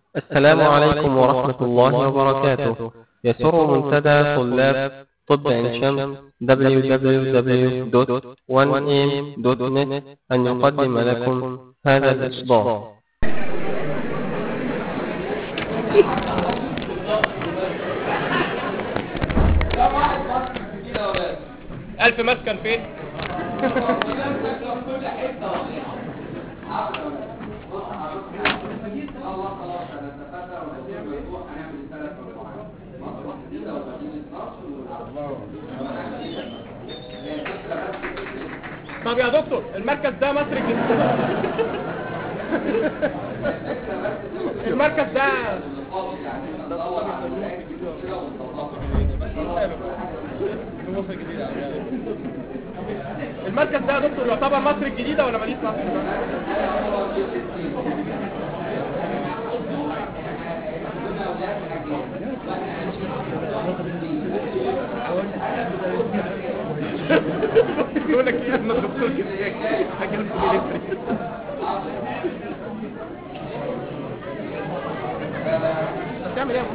السلام عليكم ورحمة الله وبركاته يسر منتدى طلاب طب عين شمس www.1am.net أن يقدم لكم هذا الإصدار ألف مسكن فين؟ طب يا دكتور المركز ده مصر الجديدة المركز ده المركز ده يا دكتور يعتبر مصر الجديدة ولا مدينة مصر؟ يقول لك ايه انا الدكتور كده حاجه بتعمل ايه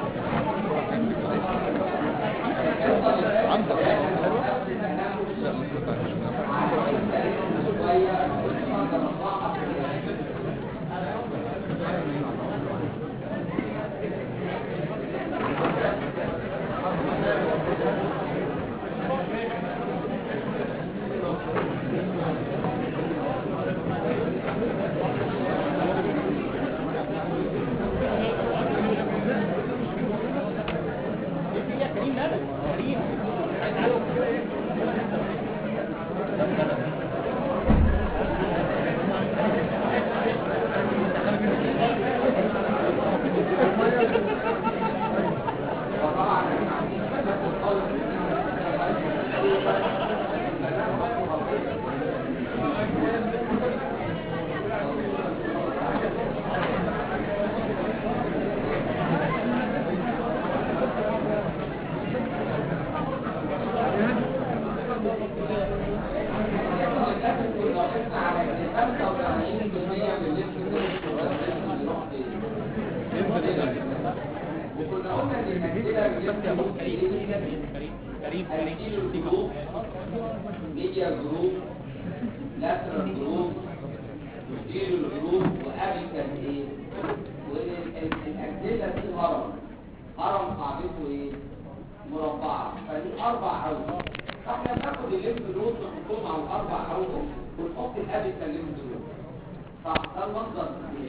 ميديا جروب لاترال جروب وستيريو جروب وابيكال ايه والاجزله دي هرم هرم قاعدته ايه مربعه فدي اربع اوجه فاحنا بناخد الليمف نود ونحطهم على الاربع اوجه ونحط الابيكال ليمف نود صح ده المنظر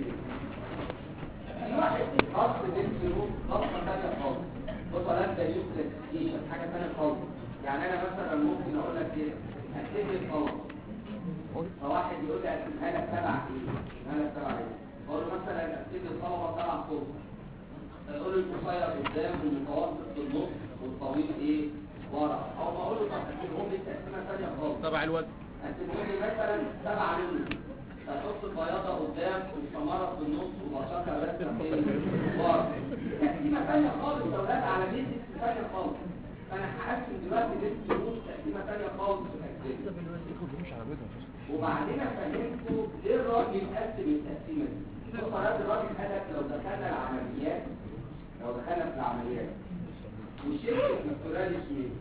في واحد خاص الليمف نود ضغطه ثانيه خالص بص ده ده كلاسيفيكيشن حاجه ثانيه خالص يعني انا مثلا ممكن اقول لك ايه اكتب القمر فواحد يقول لي اكتبها لك تبع ايه انا تبع ايه اقول له مثلا اكتب القمر تبع صوت يقول لي القصير قدام والمتوسط في النص والطويل ايه ورا او ما اقول له طب اكتبهم لي تقسيمه ثانيه خالص تبع الوزن اكتبهم لي مثلا تبع رجل هتحط البياضه قدام والسماره في النص وبشرة بس ايه ورا تقسيمه ثانيه خالص يا اولاد على بيزك ثانيه خالص فانا هقسم دلوقتي ليست روس تقسيمه ثانيه خالص في الاجزاء وبعدين فهمتوا ليه الراجل قسم التقسيمه دي بص يا الراجل قال لك لو دخلنا العمليات لو دخلنا في العمليات وشلت الناتورال سميث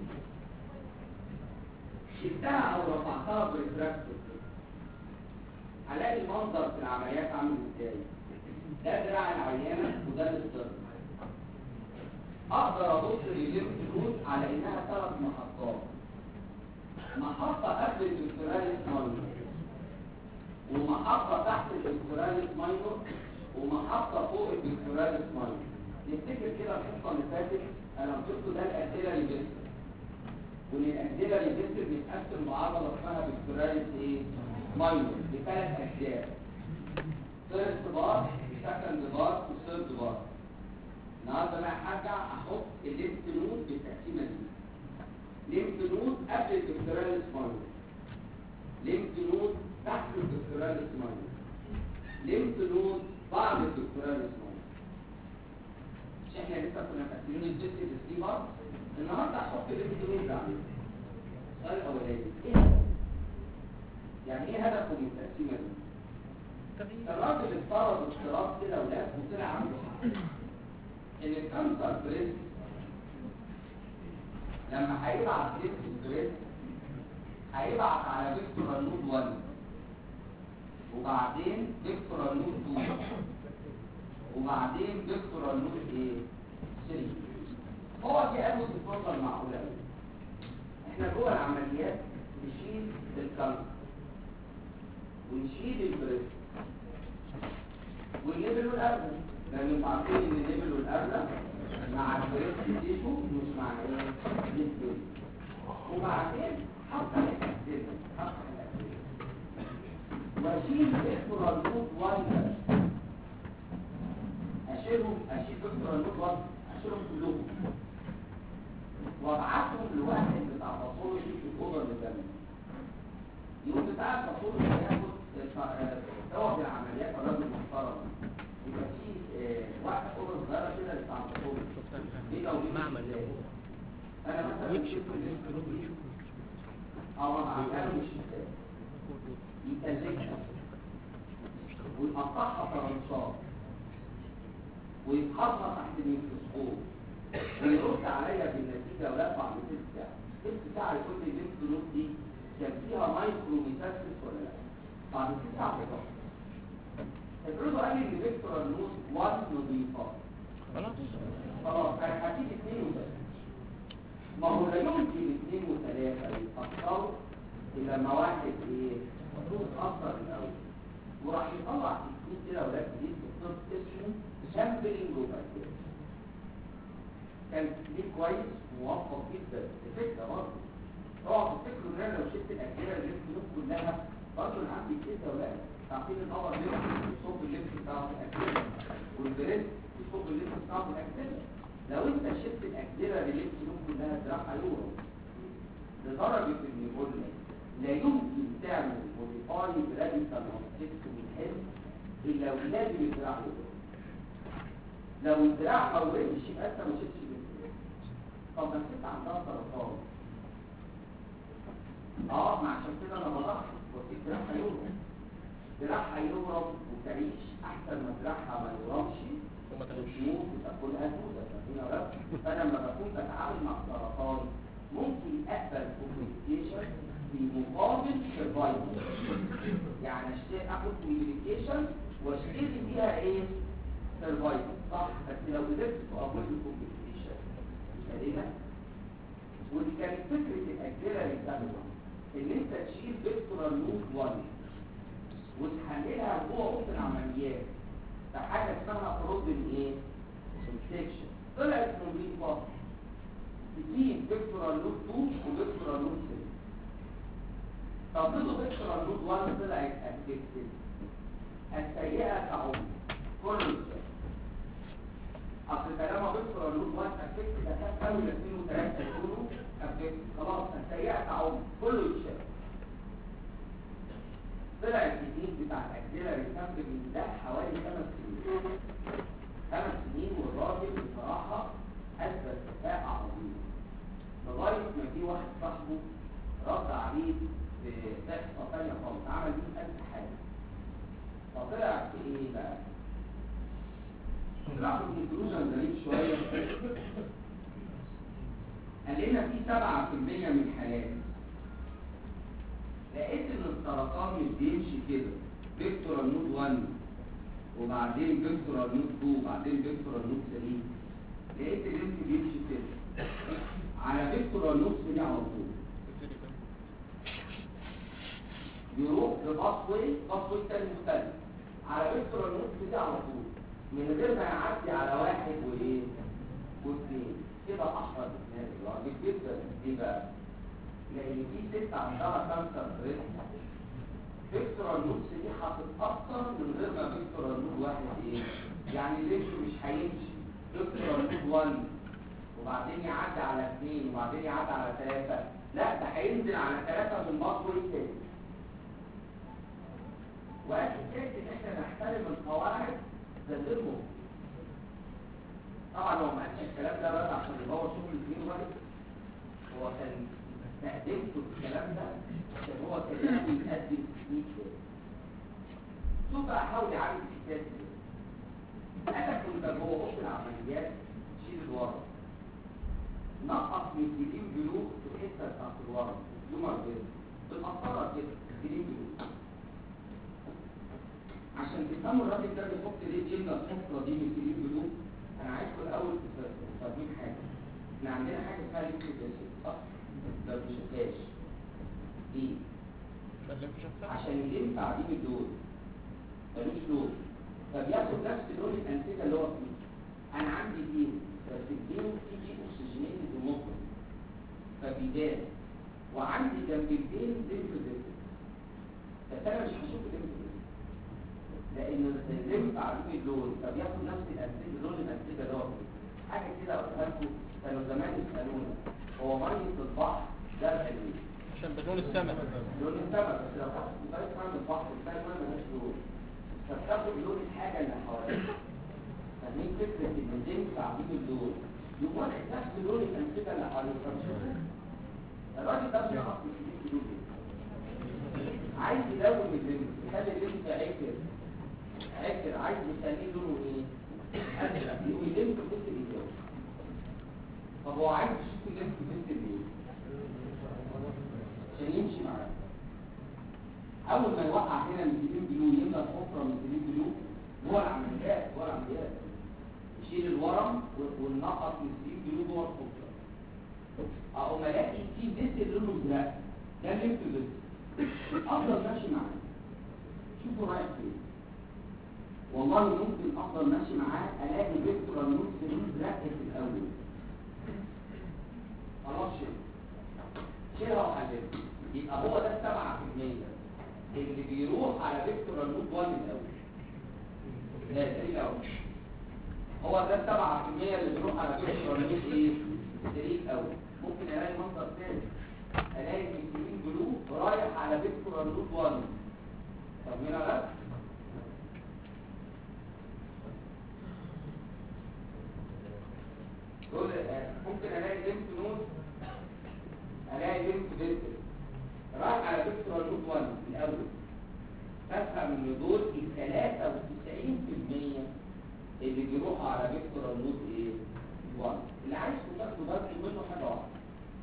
شلتها او رفعتها بريفراكتور هلاقي المنظر في العمليات عامل ازاي ده دراع العيانه وده الاسترن اقدر ابص للليمف نود على انها ثلاث محطات محطة قبل الدكتوراليس ماينور ومحطة تحت الدكتوراليس ماينور ومحطة فوق الدكتوراليس ماينور نفتكر كده الحصة اللي فاتت انا قلت لكم ده الاسئلة ريفيستر وان الاسئلة ريفيستر بيتقسم بعضلة اسمها دكتوراليس ايه؟ ماينور لثلاث اجزاء فيرست بار سكند بار وثيرد بار النهارده انا هرجع احط الليمف نود بالتقسيمه دي ليمف نود قبل الدكتوراليس ماينور ليمف نود تحت الدكتوراليس ماينور ليمف نود بعد الدكتوراليس ماينور مش احنا لسه كنا مقسمين الجزء في بار النهارده هحط الليمف نود ده السؤال الاولاني ايه يعني ايه هدفه من التقسيمه دي الراجل افترض افتراض كده ولاد وطلع عنده حق ان الكانسر بريست لما هيبعت ليست بريست هيبعت على فيكتور نود 1 وبعدين فيكتور نود 2 وبعدين فيكتور نود ايه 3 هو دي قالوا تتفضل معقوله قوي احنا جوه العمليات نشيل الكانسر ونشيل البريست والليبل والأرنب لأن انتوا عارفين ان الليبل والأرنب مع البريست تيشو مش مع ايه؟ البريست وبعدين حط الأكسيد حط الأكسيد واشيل فيكتور النوت 1 اشيلهم اشيل فيكتور النوت 1 اشيلهم كلهم وابعتهم لواحد بتاع باثولوجي في الاوضه اللي جنبي يقوم بتاع الباثولوجي ياخد دواء العمليات الراجل محترم يبقى في آه، واحد اوضه صغيره كده بتاع الباثولوجي دي لو جبت معمل إزاي؟ انا مثلا يكشف جبت اه بعملها مش ازاي يتلجها ويقطعها فرنشات ويتحطها تحت الميكروسكوب ويرد عليا بالنتيجه ويرفع بتلت ساعه تلت ساعه يقول لي الليمف نود دي كان فيها مايكرو ميتاسيس ولا لا بعد تلت ساعه بالظبط افرضوا قال لي ان فيكتور النود 1 نضيفه خلاص خلاص انا هجيب اثنين وثلاثه ما هو لا يمكن اثنين وثلاثه يتاثروا الا لما واحد ايه اتاثر الاول وراح يطلع تكنيك كده ولاد جديد في الطب اسمه سامبلنج وبكتيريا كان تكنيك كويس موفق جدا الفكره برضه اوعوا تفتكروا ان انا لو شلت الاجهزه اللي في كلها برضه انا عندي كده ولاد تعرفين الاول ليفت الصوب الليفت بتاعه في الاجهزه والبريد الصوب الليفت بتاعه في الاجهزه لو انت شلت الاجهزه اللي في كلها الجراحه يورو لدرجه ان قلنا لا يمكن تعمل موديفاي براديكال مونستكتومي حلو الا ولازم الذراع يورو لو الذراع ما ورمش يبقى انت ما شلتش الانسولين طب ما الست عندها سرطان اه ما عشان كده انا بلاحظ وفي ذراعها يورم ذراعها يورم وتعيش احسن ما ذراعها ما يورمش وما تاخدش. وتموت وتاكلها دوده فاهمين ولا لا؟ فانا لما بكون بتعامل مع سرطان ممكن اقبل كوميونيكيشن في مقابل سرفايفل يعني اشتري اخد كوميونيكيشن واشتري فيها ايه؟ سرفايفل صح بس لو قدرت تقابل الكوميونيكيشن سليمه ودي كانت فكره الاجزله اللي ان انت تشيل فيكتور نود 1 وتحللها جوه اوضه العمليات بحاجه اسمها فروزن ايه؟ سكشن طلعت نظيفه تجيب فيكتور نود 2 وفيكتور نود 3 طب ضد فيكتور نود 1 طلعت افكتد السيئه تعود كل الشيء اصل طالما فيكتور نود 1 افكتد ده اول اثنين وثلاثه يكونوا افكتد خلاص السيئه تعود كله يتشال طلع الجديد بتاع الاجزله ريسامبل من ده حوالي خمس سنين خمس سنين والراجل بصراحه اثبت كفاءه عظيمه لغايه ما في واحد صاحبه رد عليه في احصاء ثانيه خالص عمل 100000 حاجه فطلع في ايه بقى؟ طلع في كونكلوجن غريب شويه قال لنا في 7% من الحالات لقيت ان السرطان مش بيمشي كده فيكتور النود 1 وبعدين فيكتور النود 2 وبعدين فيكتور النود 3 لقيت الليمف بيمشي كده على فيكتور النود 3 على طول يروح لباسوي باسوي تاني مختلف على فيكتور النود 3 على طول من غير ما يعدي على واحد وايه واثنين كده احرج الناس راجل جدا ليه بقى؟ لان في ست عندها كانسر بريست فيكتور النوتس دي هتتاثر من غير ما فيكتور النود واحد ايه يعني الليمف مش هيمشي فيكتور النود 1 وبعدين يعدي على اثنين وبعدين يعدي على ثلاثه لا ده هينزل على ثلاثه من مصر تاني واكيد ان احنا نحترم القواعد ده غير ممكن طبعا هو ما قالش الكلام ده بس عشان يبوظ شغل الدين واحد هو كان استخدمته الكلام ده عشان هو كان يقدم تكنيك ده شوف بقى حاول يعالج الحكايه دي انا كنت جوه اوضه العمليات شيل الورم نقص من الجليم بلوغ في الحته بتاعت الورم يومر بيض بالقطره كده الجليم بلوغ عشان تفهموا الراجل ده بيحط ليه جبنه الحفره دي من الجليم بلوغ انا عايزكم الاول تفهمين حاجه احنا عندنا حاجه اسمها ليكويد صح؟ لو ما شفتهاش ليه؟ عشان يلم تعديم اللون ملوش لون فبياخد نفس لون الانسجه اللي هو فيه انا عندي دين بس الدين فيه اكسجينيتد ومطلق فبيبان وعندي جنب الدين ليمف فيسل بس انا مش هشوف الليمف فيسل لان الليمف تعديم اللون فبياخد نفس الانسجه لون الانسجه اللي هو فيه حاجه كده اقولها لكم كانوا زمان يسالونا هو ميه البحر زرع ليه؟ عشان بدون السمك لون السمك بس لو خدت كوبايه ميه من البحر بتلاقي الميه ملهاش لون فبتاخد لون الحاجه اللي حواليك فاهمين فكره ان الجنس تعديل اللون يقوم واخد نفس لون الانسجه اللي حواليك فبتشوفه الراجل ده بيعرف يجيب لون ايه عايز يلون الليمف يخلي الليمف عكر عكر عايز يخليه لونه ايه؟ ازرق يقوم الليمف مثل يجاوب طب هو عايز يشوف الليمف مثل ايه؟ عشان يمشي معاه اول ما يوقع هنا من سليم بلو يملى الحفره من سليم بلو جوه العمليات جوه العمليات يشيل الورم والنقص من سليم بلو جوه الحفره اقوم الاقي في بيت لونه ازرق ده الليمف بيت افضل ماشي معاه شوفوا رايح فين والله ممكن افضل ماشي معاه الاقي فيكتور النص سليم ازرق في الاول خلاص شيل شيلها وحللها يبقى هو ده السبعة في المية اللي بيروح على فيكتور النوت 1 الأول لا ده الأول هو ده السبعة في المية اللي بيروح على فيكتور النوت ايه؟ 3 الأول ممكن الاقي مصدر ثاني الاقي الجلين بلو رايح على فيكتور النوت 1 طب هنا لا دول آه، ممكن الاقي ليمف نود الاقي ليمف فيكتور راح على فيكتور النود 1 الاول تفهم ان دول ال 93% اللي بيروحوا على فيكتور النود ايه 1 اللي عايز تاخدوا بالكم منه حاجه واحده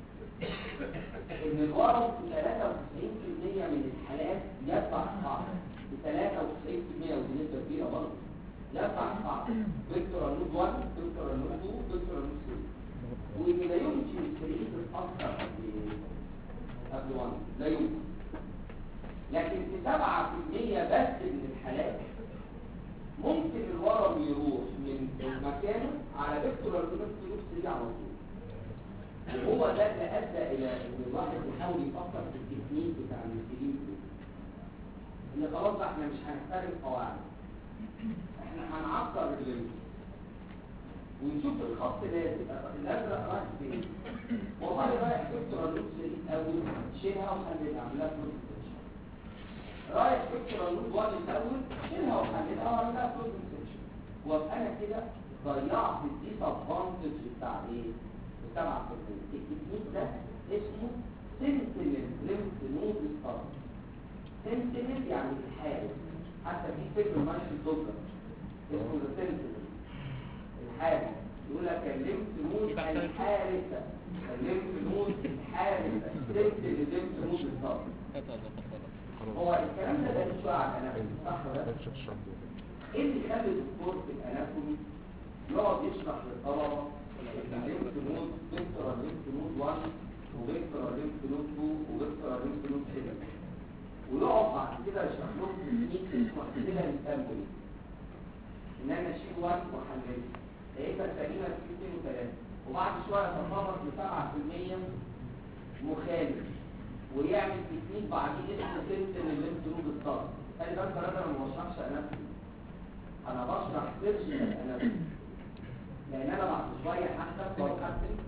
ان الورم في 93% من الحالات يدفع الصعب في 93% ودي نسبه كبيره برضه يدفع الصعب فيكتور النود 1 فيكتور النود 2 فيكتور النود 3 وإن لا يمكن السرير تتأثر قبل قبل 1 لا يمكن لكن في 7% بس من الحالات ممكن الورم يروح من مكانه على فيكتور النود 3 على طول وهو ده اللي ادى الى ان الواحد يحاول يفكر في التكنيك بتاع المسلمين ان خلاص بقى احنا مش هنحترم قواعد احنا هنعكر الليل ونشوف الخط لازم الازرق رايح فين والله رايح فيكتور اللوب الاول شيلها وخليها اعملها فلوس رايح فيكتور اللوب 1 الاول شيلها وخليها واعملها فلوس وابقى انا كده ضيعت الديس ادفانتج بتاع ايه؟ بتاع التكنيك ده اسمه سنتينل ليمف نود ستار سنتينل يعني الحارس حتى في فكر ماشي الدكتور اسمه ذا سنتينل الحارس يقول لك الليمف نود الحارسه الليمف نود الحارسه سنتينل ليمف نود ستار هو الكلام ده ده شويه على الاناتومي صح ولا لا؟ ايه اللي يخلي الدكتور في الاناتومي يقعد يشرح للطلبه الليمف نود فيكتور الليمف نود 1 وفيكتور الليمف نود 2 وفيكتور الليمف نود 6 ويقعد بعد كده يشرح لهم تكنيك اسمه كده التمويل ان انا اشيل 1 واحلله لقيتها سليمه في 2 و3 وبعد شويه تتطرق ل 7% مخالف ويعمل تكنيك بعدين اسمه سنتن الليمف نود ستار خلي بالك انا ما بشرحش اناتومي انا بشرح سيرجن اناتومي لان انا بعد شويه حتى بروح اكتب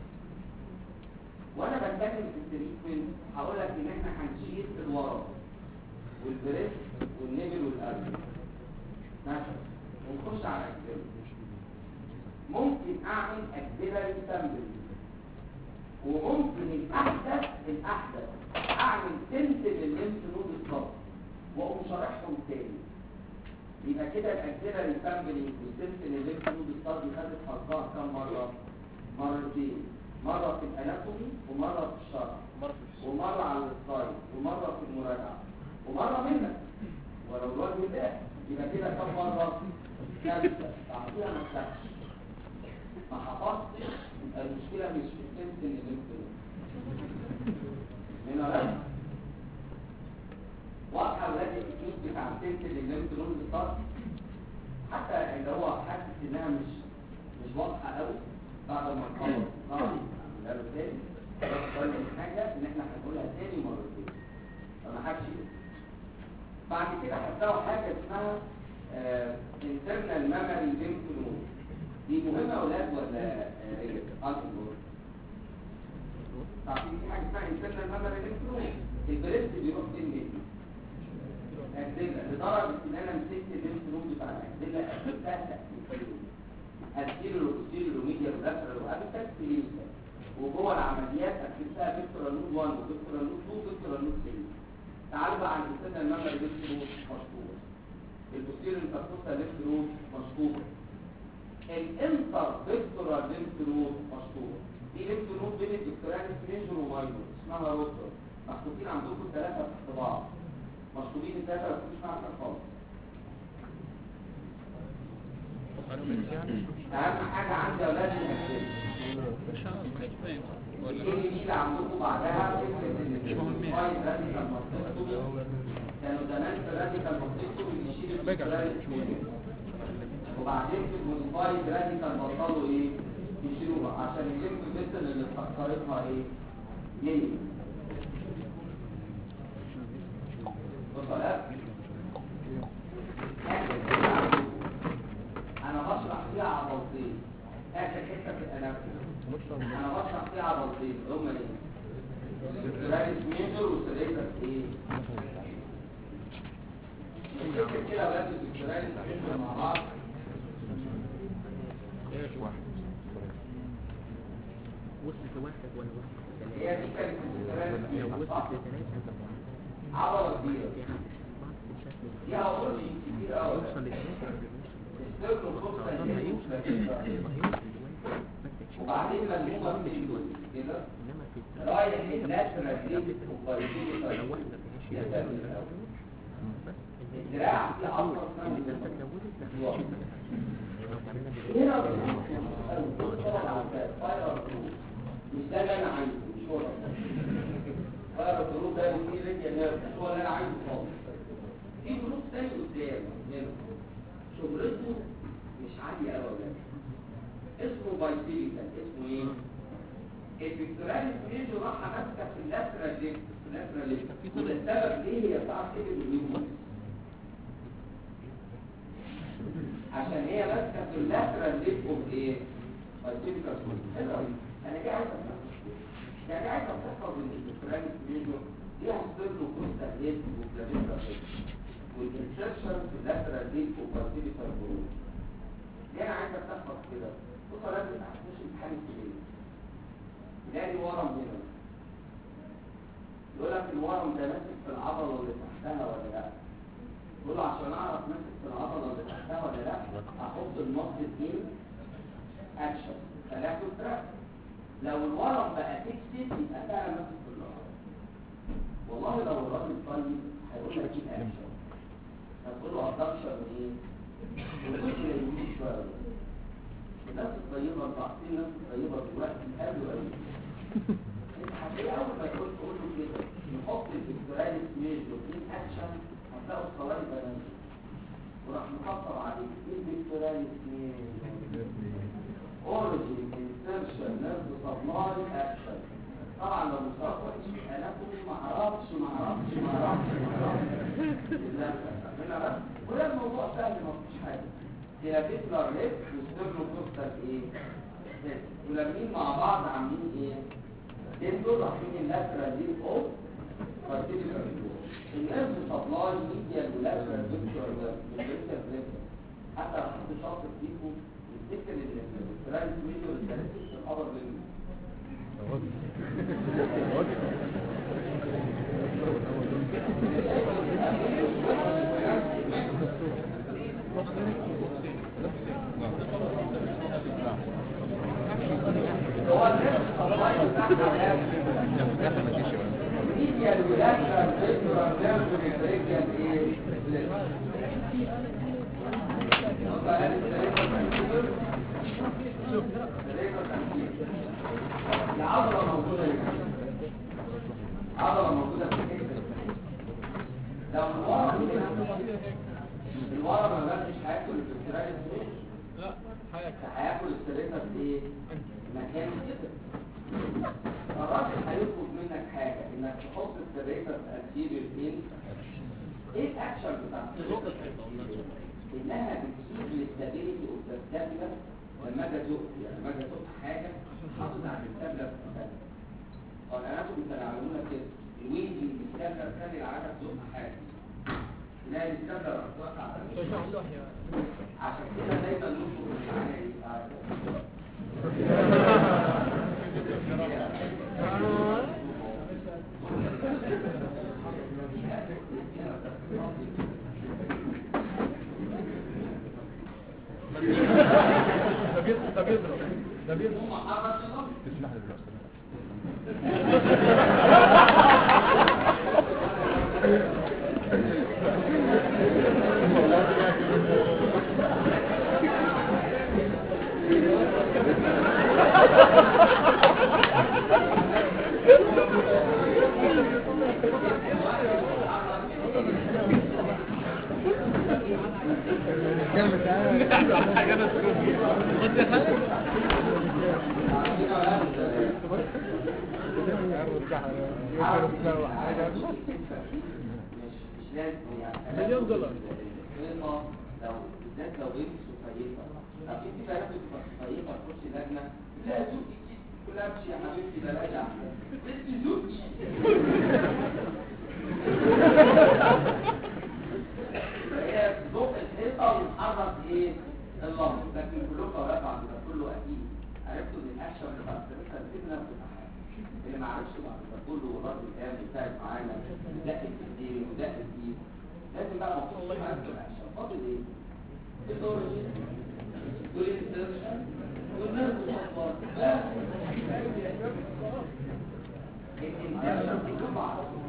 وانا بتكلم في التريتمنت هقول لك ان احنا هنشيل الورم والبريس والنبل والقلب مثلا ونخش على اكتب ممكن اعمل اكتبري سامبل وممكن الاحدث الاحدث اعمل سنت للليمف نود الصف واقوم شارحهم تاني يبقى كده الاكسلري سامبلينج والسنسن الليمف نود ستادي خدت حظها كم مره مرتين مره في الاناتومي ومره في الشرح مرة في ومره على السلايد ومره في المراجعه ومره منك ولو الوجه ده يبقى كده كم مره ثالثه تعطيها ما تسكتش ما حفظتش يبقى المشكله مش في السنسن الليمف نود هنا لا واضحه ولاد الكيس بتاع السنس اللي الليمف نود بالظبط حتى اللي هو حاسس انها مش مش واضحه قوي بعد ما نخلص نعم لا تاني بس حاجه ان احنا هنقولها تاني مرتين فما حدش يقول. بعد كده هتلاقوا حاجه اسمها انترنال ميموري ليمف نود دي مهمه اولاد ولا آه، ايه؟ أكبر. تعرفين في حاجه اسمها انترنال ميموري ليمف نود البريست بيروح فين منه أجزلة لدرجة إن أنا مسكت الليمف نود بتاع الأجزلة قفلتها تأثير هتشيل الأوكسيل الروميديا والأسرة وقابلتها سليمة وجوه العمليات قفلتها فيكتورا نود 1 وفيكتورا نود 2 وفيكتورا نود 3 تعالوا بقى عند السنة الممبر ليمف نود مشهور الأوكسيل انتركوستا ليمف نود مشهور الانتر فيكتورا ليمف نود مشهور دي ليمف نود بين الفيكتوراليس ميجور وماينور اسمها روتر محطوطين عندكم ثلاثة تحت بعض مشهورين الثلاثة بس مش معنى خالص اهم حاجة عندي اولاد المكتب الكلمة دي اللي عندكم بعدها فكرة ان الفايد راديكال مصدقتومي كانوا زمان في الراديكال مصدقتومي بيشيل الفكرة وبعدين في الموديفايد راديكال بطلوا ايه يشيلوها عشان الليمف مثل اللي اتأثرتها ايه ليه وصلات آخر حتة عندكم. انا بشرح فيها عضلتين اخر حته في الاناتومي انا بشرح فيها عضلتين هما ايه السيراليس ميجر والسيراليس ايه نفتكر كده اولاد السيراليس ميجر مع بعض وصلت لواحد ولا وصلت لثلاثة هي دي كانت السيراليس لو ميجر وصلت صح لثلاثة عضله كبيره في حاجة بعض الشكل فيها اورجن كتير قوي يوصل لثلاثة السيركل خصوصا لما يوصل هيوصل لواحد بس تشوف وبعدين ملمومه في الجزء كده انما في رايح اللاترال ديب لو وبايديكال واحدة فيهاش يا يوصل سلام. بس الدراع فيه عضله اللي اسمها تحت اتزودت لا مش لو تعملنا هنا مش ده اللي انا عايزه مش هو ده فاير الجروب ده في رجل نيرف مش هو اللي انا عايزه خالص في جروب تاني قدام هنا شغلته مش عالية قوي ولا اسمه بايسيليكال اسمه ايه؟ الفيكتوراليس ميجو راح ماسكه في اللاترال ليفت في اللاترال ليفت وده السبب ليه هي بتاعت كده الهيومن عشان هي ماسكه في اللاترال ليف اوف ايه فالتيبيكال سكول حلو قوي انا جاي عايز افهم يعني عايز افهم ان الفرانك ميجو ليها ستيرنو كوستا هيد وكلافيكا هيد والانسرشن في اللاترال ليف اوف فالتيبيكال سكول ليه انا عايز افهم كده بص انا لازم احسش امتحان الكبير تلاقي ورم هنا يقول لك الورم ده ماسك في العضله اللي تحتها ولا لا يقول له عشان اعرف ماسك في العضله اللي تحتها ولا لا احط المصل ايه اكشن خليها تراك لو الورم بقى تكسب يبقى فعلا ماسك في العضله والله لو الراجل طيب هيقول لك ايه اكشن هتقول له ادكشن ايه وجزء يمين شويه الناس الطيبه انتوا عارفين الناس الطيبه دلوقتي قالوا ايه انت هتلاقي اول ما تقول تقول له كده نحط الفيكتوراليس ميج وفين اكشن هتلاقوا الصلاة بنات وراح مخطر عليك ايه الفيكتوراليس ميج اوريجين انسرشن نيرف سبلاي اكشن طبعا لو مصطفى انا كنت ما اعرفش ما اعرفش ما اعرفش ما اعرفش لا هنا بس وده الموضوع سهل ما فيش حاجه هي فيكتور ريت وستيرنو كوستال ايه ولمين مع بعض عاملين ايه دين دول رايحين اللاترال دي اوف فارتيكولار الناس سبلاي ميديا ولاترال فيكتور فيكتور حتى لو حد شاطر فيكم يفتكر ان الفرايز ميديا والثلاثين الخبر منه هو الناس الله يفتحها ميديا الولاده فيكتور نيرف ريفريجن ايه العضله موجوده هنا عضله موجوده في الكتف لو الورم هنا الورم ما بقاش هياكل الفسترال لا حاجة هياكل السليتر في ايه؟ مكان كده الراجل هيطلب منك حاجة انك تحط السليتر في انتيريور فين ايه الاكشن بتاع السليتر انها بتجيب الاستابيليتي اوف ذا سكابيلا لما اجي ازق يعني لما اجي ازق حاجة حاطط على السكابيلا في مكانها هو الاناتومي كانوا يعلمونا كده الويند السكابيلا الثانية اللي عايزة تزق حاجة تلاقي السكابيلا راح توقع على السكابيلا. عشان كده دايما نطلب من العيال ده بيضرب ده بيضرب ده بيضرب تسمح لي بالأستاذ مش لازم يعني مليون دولار. الفيضة لو بالذات لو بنت سفيفة طب انت بقى بتبقى سفيفة تخش لجنة لا زوجي كلها امشي يا حبيبتي بلاش احسن بنت زوجي هي ذوق الحيطة وتحرك ايه اللمس لكن كلكم اولاد عم ده كله اكيد عرفتوا ان الاكشن بتاع السلسله الفتنه بتبقى حاجه اللي ما عرفش بعد ده كله والراجل قام يساعد معانا ودق في ايديه ودق في ايده لازم بقى مخصوص عرفت الاكشن فاضل ايه؟ الدورج والانسرشن والنرف والصفار بس الانسرشن دي كلها معروفه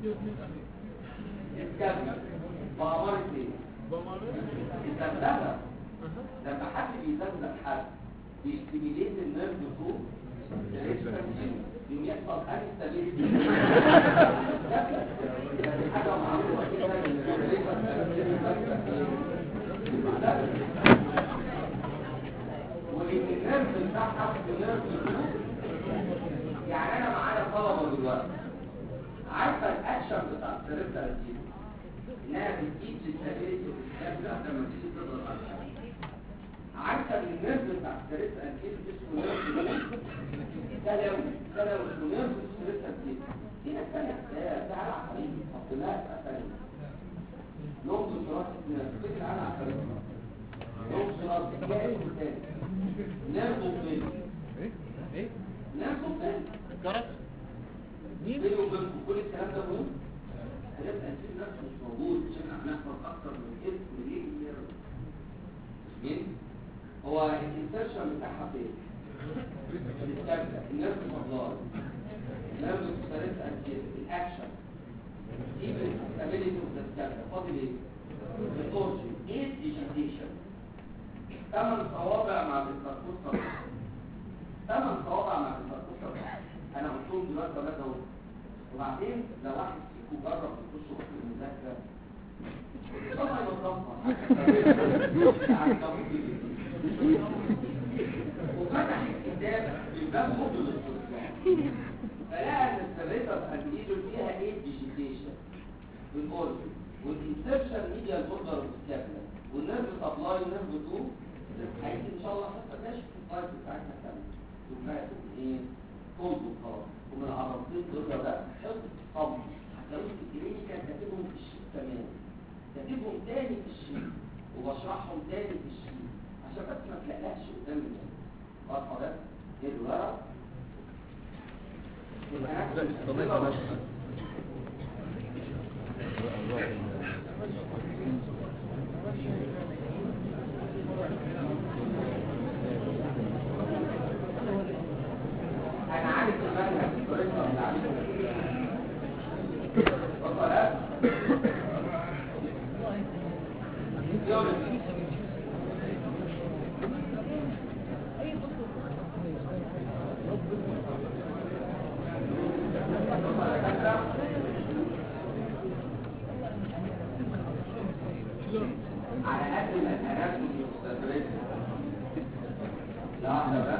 الكابل بأمارة ايه؟ الزغزغة لما حد بيزغزغ حد بيستيميليت النيرف فوق يوم يحصل انستابيليتي حاجة معروفة كده وإن النيرف بتاعها النيرف فوق يعني أنا معايا طلبة دلوقتي عارفة الأكشن بتاع السيريبرال دي انها بتجيب للسبيليتي والكلام ده لما تيجي تضغط على الحاجة. عارفه ان النيرف بتاع السيريس انكيل اسمه نيرف سلوي سلوي اسمه نيرف السيريس انكيل في ناس ثانيه تعالى على حبيبي حطيناها في اسامي نقطه شراط نيرف فكر على حبيبي نقطه شراط ده اسمه تاني نيرف فين ايه نيرف فين جرس مين بيني وبينكم كل الكلام ده مهم هنبقى نسيب نفسه مش موجود عشان هنحفظ اكتر من اسم ليه النيرف مين هو الانسرشن بتاعها فين الكابتة النيرف سبلاي النيرف سبلاي انتير الاكشن even stability of the scalp فاضل ايه التورشن ايه الديجيتيشن ثمان صوابع مع الانتركوستال ثمان صوابع مع الانتركوستال انا قلتهم دلوقتي ولا اهو وبعدين لو واحد فيكم جرب يخش وقت المذاكره طبعا وفتح الكتاب الباب ممكن للطلاب فلقى ان السريتر انتيجر فيها ايه ديجيتيشن بالاورجن والانسبشن ميديا الاوردر والسكابلا والنيرف سبلاي نيرف 2 هيجي ان شاء الله حتى ماشي في السلايد بتاعتنا كامله وفات ايه كود وخلاص ومن عرضتين دول ده حفظ صم هتلاقوه في الكلينيكال كاتبهم في الشيت كمان كاتبهم تاني في الشيت وبشرحهم تاني في الشيت عشان بس ما تلاقيهاش قدام الناس واضحه ده ايه الورق لا استضيف بس لا واحدة بقى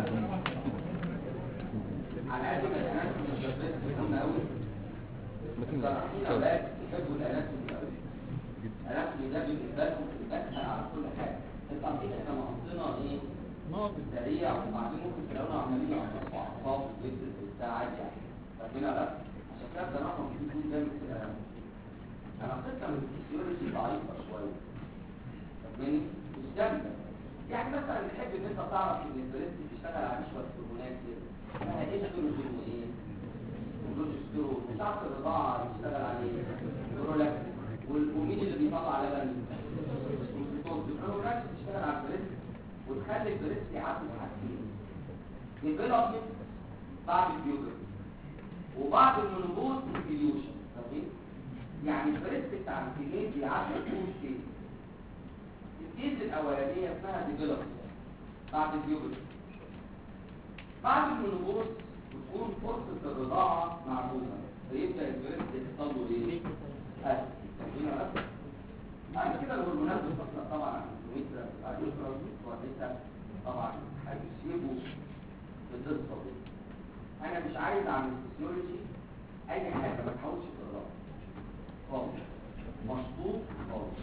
على قد ما الأنات مش مهمة أوي مصرحين أولاد يحبوا الأناتومي أوي الأناتومي ده بالنسبة لهم بيسهل على كل حاجة التعقيد احنا محطينا إيه؟ ناقص سريع وبعدين ممكن تلاقونا عمالين نعمل أعصاب وجسد وبتاع عادي يعني فاهمين ولا لا؟ عشان كده ده رقم كبير جدا في الأناتومي أنا قصة من الفسيولوجي ضعيفة شوية فاهماني؟ مش جامدة يعني مثلا تحب ان انت تعرف ان البريست بيشتغل عليه شويه هرمونات كده اسمها استروجين وايه؟ وبروجسترون وساعة الرضاعة بيشتغل عليه برولاكتين وال- ومين اللي بيطلع لبن؟ البروجسترون البرولاكتين بتشتغل على البريست وتخلي البريست يعدي حاجتين ديفلوبمنت بعد البيوبرتي وبعد المونوبوز انفيوشن فاهمين؟ يعني البريست بتاع الفيميل بيعدي تو ستيج الستيج الاولانيه اسمها ديفلوبمنت بعد البيوبرتي بعد المونوبوز بتكون فرصه الرضاعه معدومه فيبدا البريست يحصل له ايه؟ هز فاهمين ولا لا؟ بعد كده الهرمونات بتطلع طبعا عن الكمبيوتر بتاع اليوترس والنساء طبعا هيسيبوا القصه دي انا مش عايز عن الفسيولوجي اي حاجه ما تحاولش تقراها خالص مشطوب خالص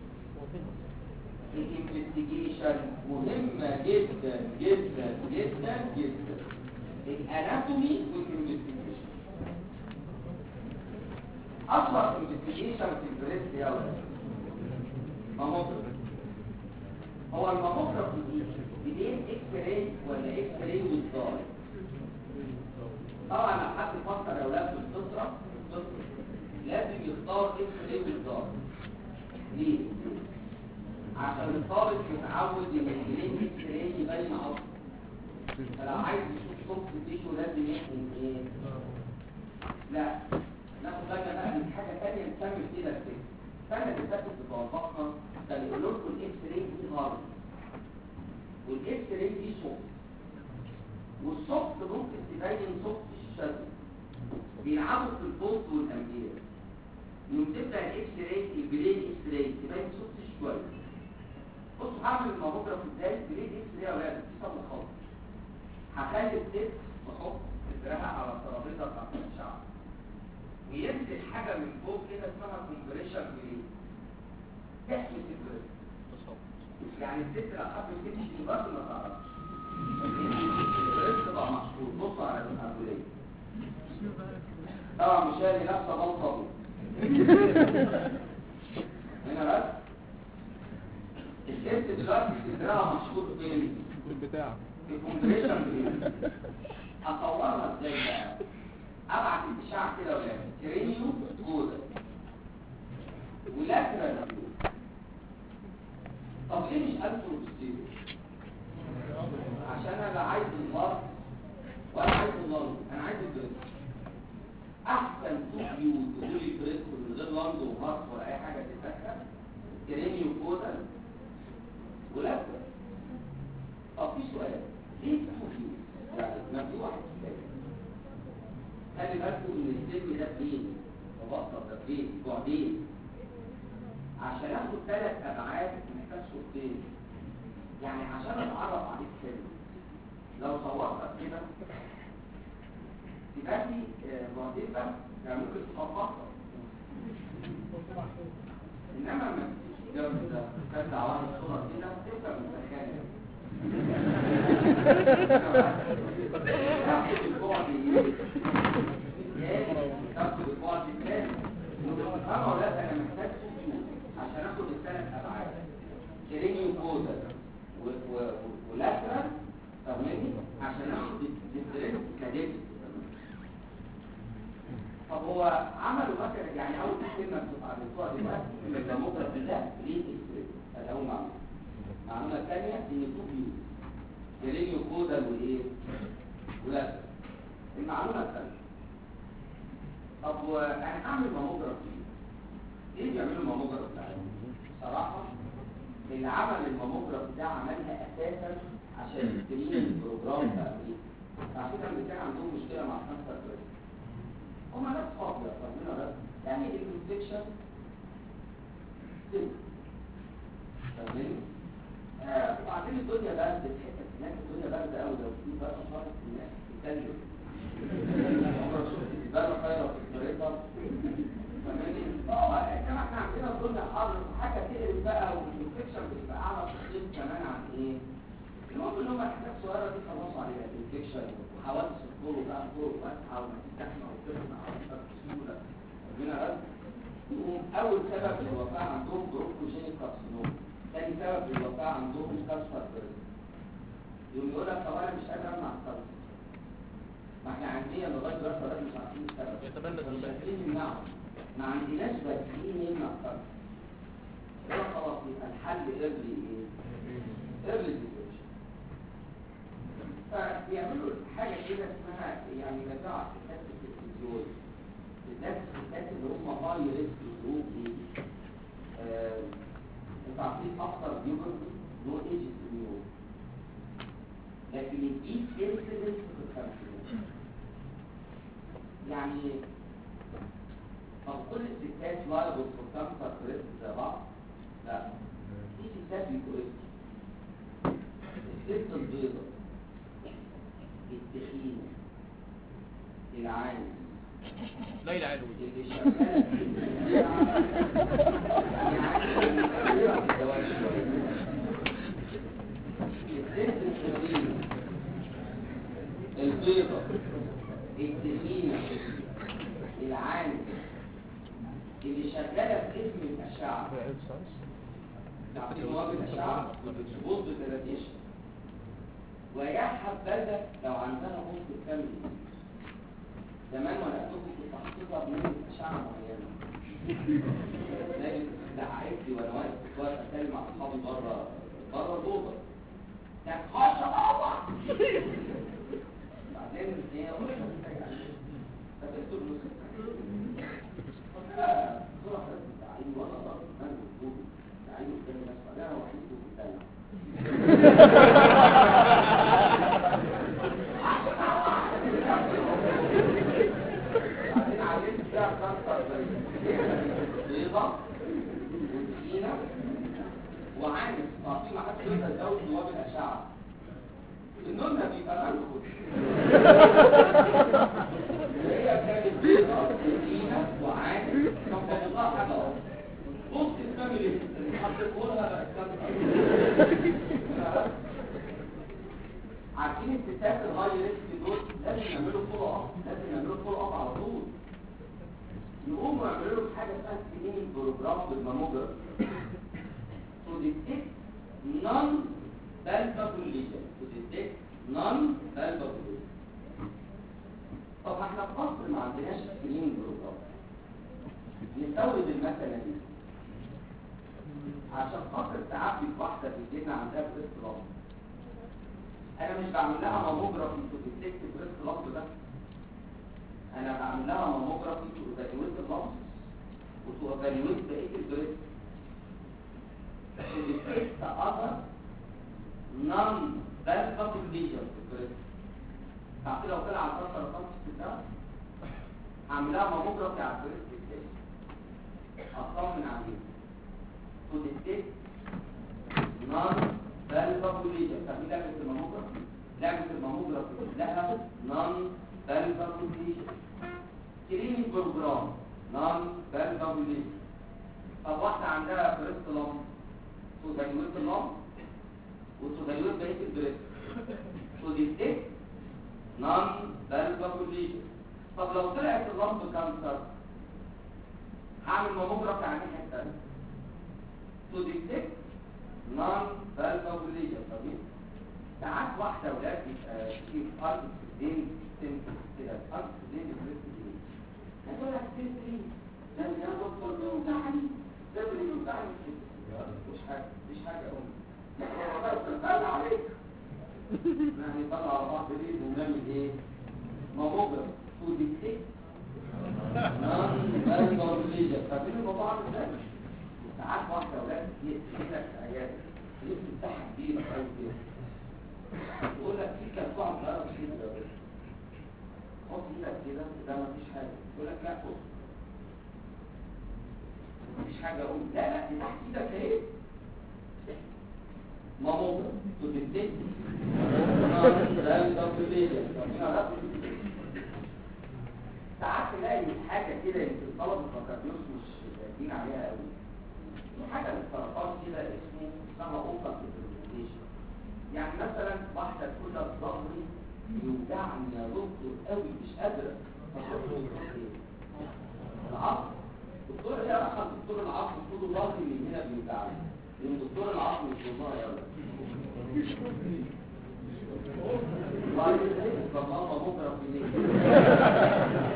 الانفستيجيشن مهمه جدا جدا جدا جدا الاناتومي والانفستيجيشن اشهر انفستيجيشن في البريست يا ولد ماموجراف هو الماموجراف دي بدين اكس راي ولا اكس راي والضار طبعا لو حد فكر يا اولاد في الفطره الفطره لازم يختار اكس راي والضار ليه عشان الطالب يتعود ان الجنين اكس راي يبين اكتر فلو عايز يشوف صوت تيشو لازم يحقن ايه لا ناخد بالنا بقى من حاجه ثانيه نكمل كده الفكره السنه اللي فاتت بتوافقنا كان يقول لكم الاكس راي دي غلط والاكس راي دي صوت والصوت ممكن تبين صوت الشد بيلعبوا في الفولت والامبير يوم تبدا الاكس راي البلين اكس راي تبين صوت شويه بصوا هعمل الماموجراف ازاي بلين اكس راي يا ولاد دي صوت خالص هخلي الست تحط صدرها على الترابيزه بتاعت الشعر وينزل حاجه من فوق كده اسمها كومبريشن بلين تحمي البريست يعني الست لو حبت تمشي برضه ما تعرفش البريست بقى محشور بص على الكومبريشن طبعا مش هي لابسه بلطه هنا بس الست دلوقتي صدرها محشور فين؟ البتاع في كومبريشن بلين اصورها ازاي بقى؟ ابعت الاشعاع كده ولا كرينيو جودا ولاترال فيو طب ليه مش انترو بستيريو عشان انا لا عايز الغرب ولا عايز اللنج انا عايز البريست احسن تو فيو تقولي بريست من غير لنج وهارت ولا اي حاجه تتذكر كرينيو جودا ولاترال طب في سؤال ليه تو فيو يعني ما في واحد كفايه خلي بالكم ان السلم ده فين مبسط ده فين بعدين عشان اخد ثلاث ابعاد محتاج صورتين يعني عشان اتعرف عليك سلم لو صورتك كده تبقى لي بعدين بس يعني ممكن تخبطها انما ما تجيش الجو ده ترجع على الصوره كده تبقى متخيل تاخد البعد ايه تاخد البعد الثاني وتفهمها ولا انا محتاج سجود عشان اخد الثلاث ابعاد كرينيو كودا ولاترال فاهماني عشان اخد الديفرنس كديفرنس طب هو عملوا مثلا يعني اول كلمه بتتعرفوها دلوقتي ان الديموكراسي ده ليه اكسبريس ده اول معلومه المعلومه الثانيه ان تو فيو كرينيو كودا وايه ولاترال المعلومه الثانيه طب انا هعمل ماموجراف ليه بيعملوا ماموجراف ده صراحه اللي عمل الماموجراف ده عملها اساسا عشان السكرين بروجرام في امريكا عشان كده كان عندهم مشكله مع كانسر بريست هما ناس فاضيه فاهمين ولا يعني الانفكشن فاهمين آه، وبعدين الدنيا برد تحس هناك الدنيا برد قوي لو في بقى خالص الناس تتكلم عمرك شفت جبال خيرة في الطريقة فاهماني؟ اه انما احنا عندنا الدنيا حر حاجه تقلب بقى والانفكشن بتبقى اعلى في الصيف كمان عن ايه؟ المهم ان هم الحاجات الصغيره دي خلصوا عليها الانفكشن وحوادث الطرق بقى الطرق واسعه وما تستحمل وتسمع وتفكر بسهوله ربنا رد يقوم اول سبب للوفاه عندهم بروكوجينيك كارسينوم ثاني سبب للوفاه عندهم كانسر بريست يقوم يقول لك طب انا مش قادر امنع الكانسر ما احنا عندنا لغايه دلوقتي الراجل مش عارفين السبب يتبنى مش البديل. عارفين نمنعه ما عندناش بديل يمنع الكانسر يبقى خلاص يبقى الحل ايرلي ايه؟ ايرلي ديتكشن فبيعملوا حاجه كده اسمها يعني مجموعه ستات في التلفزيون بالذات الستات اللي هم هاي ريسك جروب دي آه، انتوا عارفين اكتر بيوبرتي نو ايجز نيو لكن الايد انسيدنس في الخمسينات يعني طب كل الستات لايبل فور كانسر بريست زي بعض؟ لا في ستات بيقولوا الست البيضاء التخينة العانس ليلى علوي اللي شغالة في الساعة يعني متأثرة بالدواء شوية الست التخينة البيضة التخينة العانس اللي شغالة في اسم الأشعة تعطيه مواد الأشعة بوز الراديشن ويا حبذا لو عندها بوز الكامل زمان وانا كنت كنت حاططها بنسبة أشعة معينة لكن زعقت لي وانا واقف كنت واقف اتكلم مع اصحابي بره بره الاوضه كانت خاشه طبعا بعدين هي قلت فقلت له نص قلت لها بسرعه حضرتك تعالي وانا ضغط انا مكتوب تعالي قدام الناس لا هو وحيد في الدلع بعدين علمت فيها كانسر بيضة وتخينة وعانس اه في ما حدش يقدر يزود جواب الأشعة النونة بيبقى منخل هي كانت بيضة وتخينة وعانس كان فاضل لها حاجة اهو بص الفاميلي اللي حطيته لها بقت كانسر عارفين الستات الهاي ريسك دول لازم يعملوا فولو اب لازم يعملوا فولو اب على طول يقوموا يعملوا لهم حاجه اسمها سكريننج بروجرام بالماموجراف تو ديتكت نون بالبابل ليجن تو ديتكت نون بالبابل ليجن طب احنا في مصر ما عندناش سكريننج بروجرام نستورد المكنه دي عشان خاطر تعبي واحده في الجنة عندها بريست لامب انا مش بعمل لها ماموجرافي تو ديتكت بريست لامب بس انا بعمل لها ماموجرافي تو ايفالويت اللامب وتو ايفالويت بقيه البريست تو ديتكت اذر نون بالبابل ليجن في البريست تعرفين لو طلع على الكسر الخمس في الدم هعمل لها ماموجرافي على البريست التاني اطمن عليه تو ديتكت نون بالبابل ليجن فاهمين لعبه الماموجرافي لعبه الماموجرافي لها نون بالبابل ليجن كلينيك بروجرام نون بالبابل ليجن طب واحده عندها بريست لامب تغيرت اللامب وتغيرت بقيه البريست تو ديتكت نون بالبابل ليجن طب لو طلعت اللامب كانسر هعمل ماموجرافي على الناحيه الثانيه تو ديتكت نون بالبابل ليجن طبيعي ساعات واحده ولاد يبقى في ارض في الدين سيمبل كده ارض في الدين البريست دي هتقول لك سيمبل لازم ياخد كل يوم تعني لازم يوم تعني مش حاجه مش حاجه قوي طلع عليك يعني طلع على بعض ليه ونعمل ايه ماموجراف تو ديتكت نون بالبابل ليجن فبينهم وبعض ازاي ساعات واحده اولاد يقول لك في عياده الاسم بتاعها كبير قوي كده يقول لك في كركوع صغيره كده حط ايدك كده ده مفيش حاجه يقول لك لا بص مفيش حاجه اقول لا لا دي تحت ايدك اهي ماموجر تو ديتكت non-validation ساعات تلاقي حاجة كده يمكن طلبة البكالوريوس مش راكبين عليها قوي في حاجة للسرطان كده اسمه اسمها اوبن برزنتيشن يعني مثلا واحدة تقول لك ظهري يوجعني يا دكتور قوي مش قادرة فشوف العصر دكتور ايه رقم دكتور العصر طول ظهري من هنا بيوجعني لان دكتور العصر مش والله يا ولد والله يسعدك فماما بكره في ليه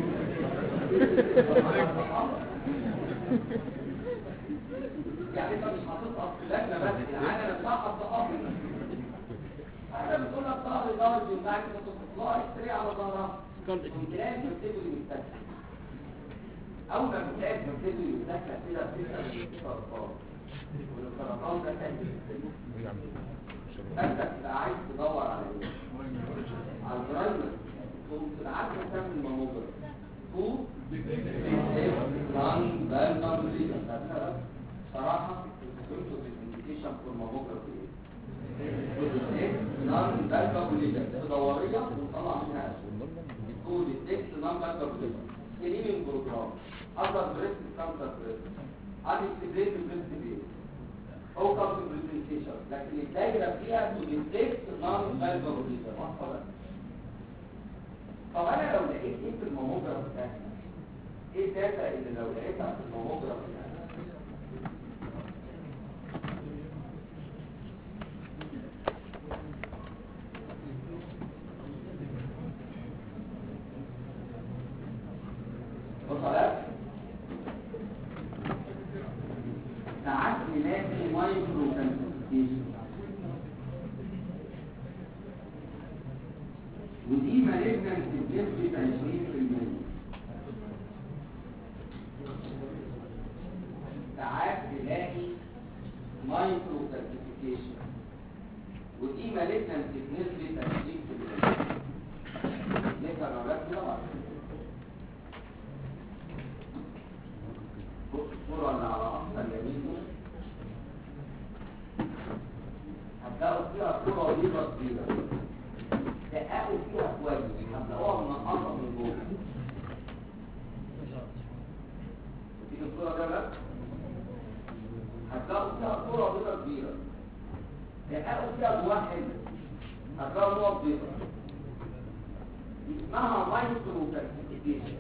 يعني انت مش هتسقط في لجنه بس يعني انا بسقط تقاطع انا بتقول لك ظهر ظهر بيوجعك انت تطلع اشتري على ظهرها كنت لازم تبتدي المستشفى اول ما بتلاقي تبتدي المستشفى كده بتبقى في سرطان والسرطان ده كان فانت تبقى عايز تدور على ايه على البرايمر تقوم تبقى عارف تعمل الماموجرام تو نان بالمامريشن صراحه كنت برزنتيشن فور ماموجرام نان بالمامريشن دوريه وطلع منها اسود تو ديتكت نان بالمامريشن سكريننج بروجرام اذر بريست كانسر بريست انكتيفيت بريست بيس او كانسر برزنتيشن لكن الدايره فيها تو ديتكت نان بالمامريشن واضحه طب انا لو لقيت ايه في الماموجراف ده ايه الداتا اللي لو لقيتها في الماموجراف ده وصلت ساعات نلاقي مايكرو كانسيفيكيشن ودي مالجنت بنسبة 20% ساعات تلاقي مايكرو كالسيفيكيشن ودي مالجنت بنسبة 20% نقدر نقولها كده بعد بص الصورة اللي على أقصى اليمين دي هتلاقوا فيها صورة بيضة كبيرة دققوا فيها كويس هتلاقوها منقطة من جوه دي الصورة ده بس هتلاقوا فيها صورة بيضة كبيرة دققوا فيها بواحد هتلاقوا نقط بيضة دي اسمها مايكرو كالسيفيكيشن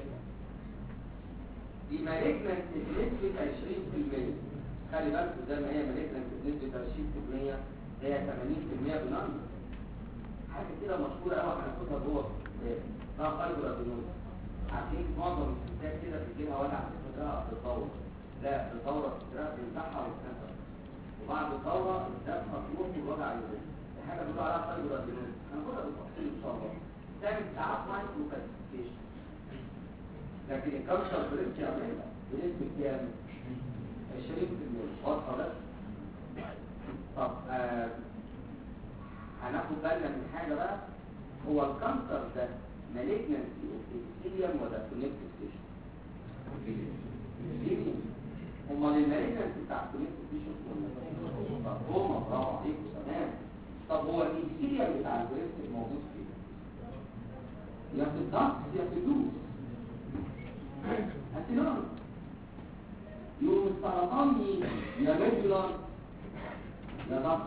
دي مالجنت بنسبة 20% خلي بالكوا زي ما هي مالجنت بنسبة 20% هي 80% بنان حاجة كده مشهورة قوي هناخدها جوه اسمها فايبر ادينوز عارفين معظم الستات كده بتجيلها وجع في صدرها في الدورة لا في الدورة في صدرها بيمسحها ويتنفس وبعد الدورة الدفع تروح والوجع يروح دي حاجة بيقولوا عليها فايبر ادينوز هناخدها بالتفصيل ان شاء الله تعمل ساعات مايكرو كالسيفيكيشن لكن الكالسيوم بريست يعملها بنسبة كام؟ 20% واضحة بس طب آه هناخد بالنا من حاجة بقى هو الكانسر ده مالجنسي اوف ابيثيليوم ولا كونكتيف تيشو ابيثيليوم امال المالجنسي بتاع كونكتيف تيشو هما برافو عليكم تمام طب هو الابيثيليوم بتاع البريست موجود فين؟ يا في الضغط يا في اللوز هتنام يوم السرطان مين؟ يا ميدولار يا ضغط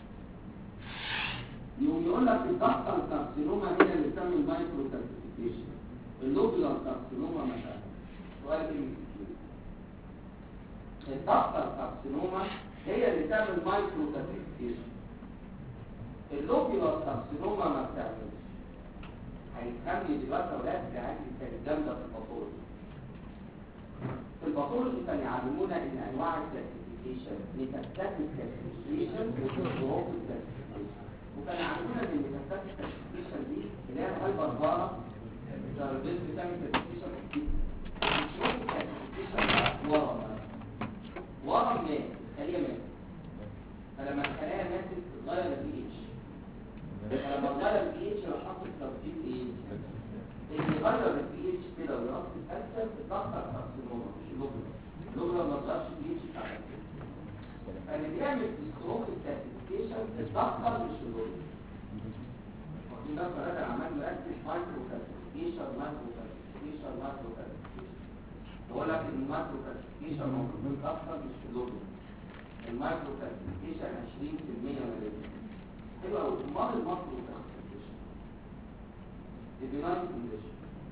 يقوم يقول لك الضغط الكارسينوما هي اللي بتسمى المايكرو كالسيفيكيشن اللوبولار كارسينوما مثلا سؤال كلمة الضغط الكارسينوما هي اللي تعمل مايكرو كالسيفيكيشن اللوبولار كارسينوما ما بتعملش هيتخلي دلوقتي اولاد عندي كانت جامده في الباثولوجي في الباثولوجي كانوا يعلمونا ان انواع الكلاسيفيكيشن ميتاستاتيك كلاسيفيكيشن وجروب كلاسيفيكيشن وكان عندنا ان الميتاستاتيك كلاسيفيكيشن دي اللي هي الهايبر بارا البيز بتعمل كلاسيفيكيشن الجروب كلاسيفيكيشن ورم ورم مات الخليه ماتت فلما الخلايا ماتت اتغير البي اتش فلما اتغير البي اتش راح حط ترتيب ايه؟ اللي غير البي اتش كده ويرص الكالسيوم الضغط الكارسينوما مش اللوبولا اللوبولا ما اتغيرش البي اتش بتاع الكالسيوم فاللي بيعمل ستروك الكالسيوم كالسيفيكيشن الدكتور مش اللوجو واخدين بالكم انا عمال مركز مايكرو كالسيفيكيشن مايكرو كالسيفيكيشن مايكرو كالسيفيكيشن بقول لك ان المايكرو كالسيفيكيشن موجود في الدكتور مش في اللوجو المايكرو كالسيفيكيشن 20% من اللوجو حلو قوي امال المايكرو كالسيفيكيشن البناين كونديشن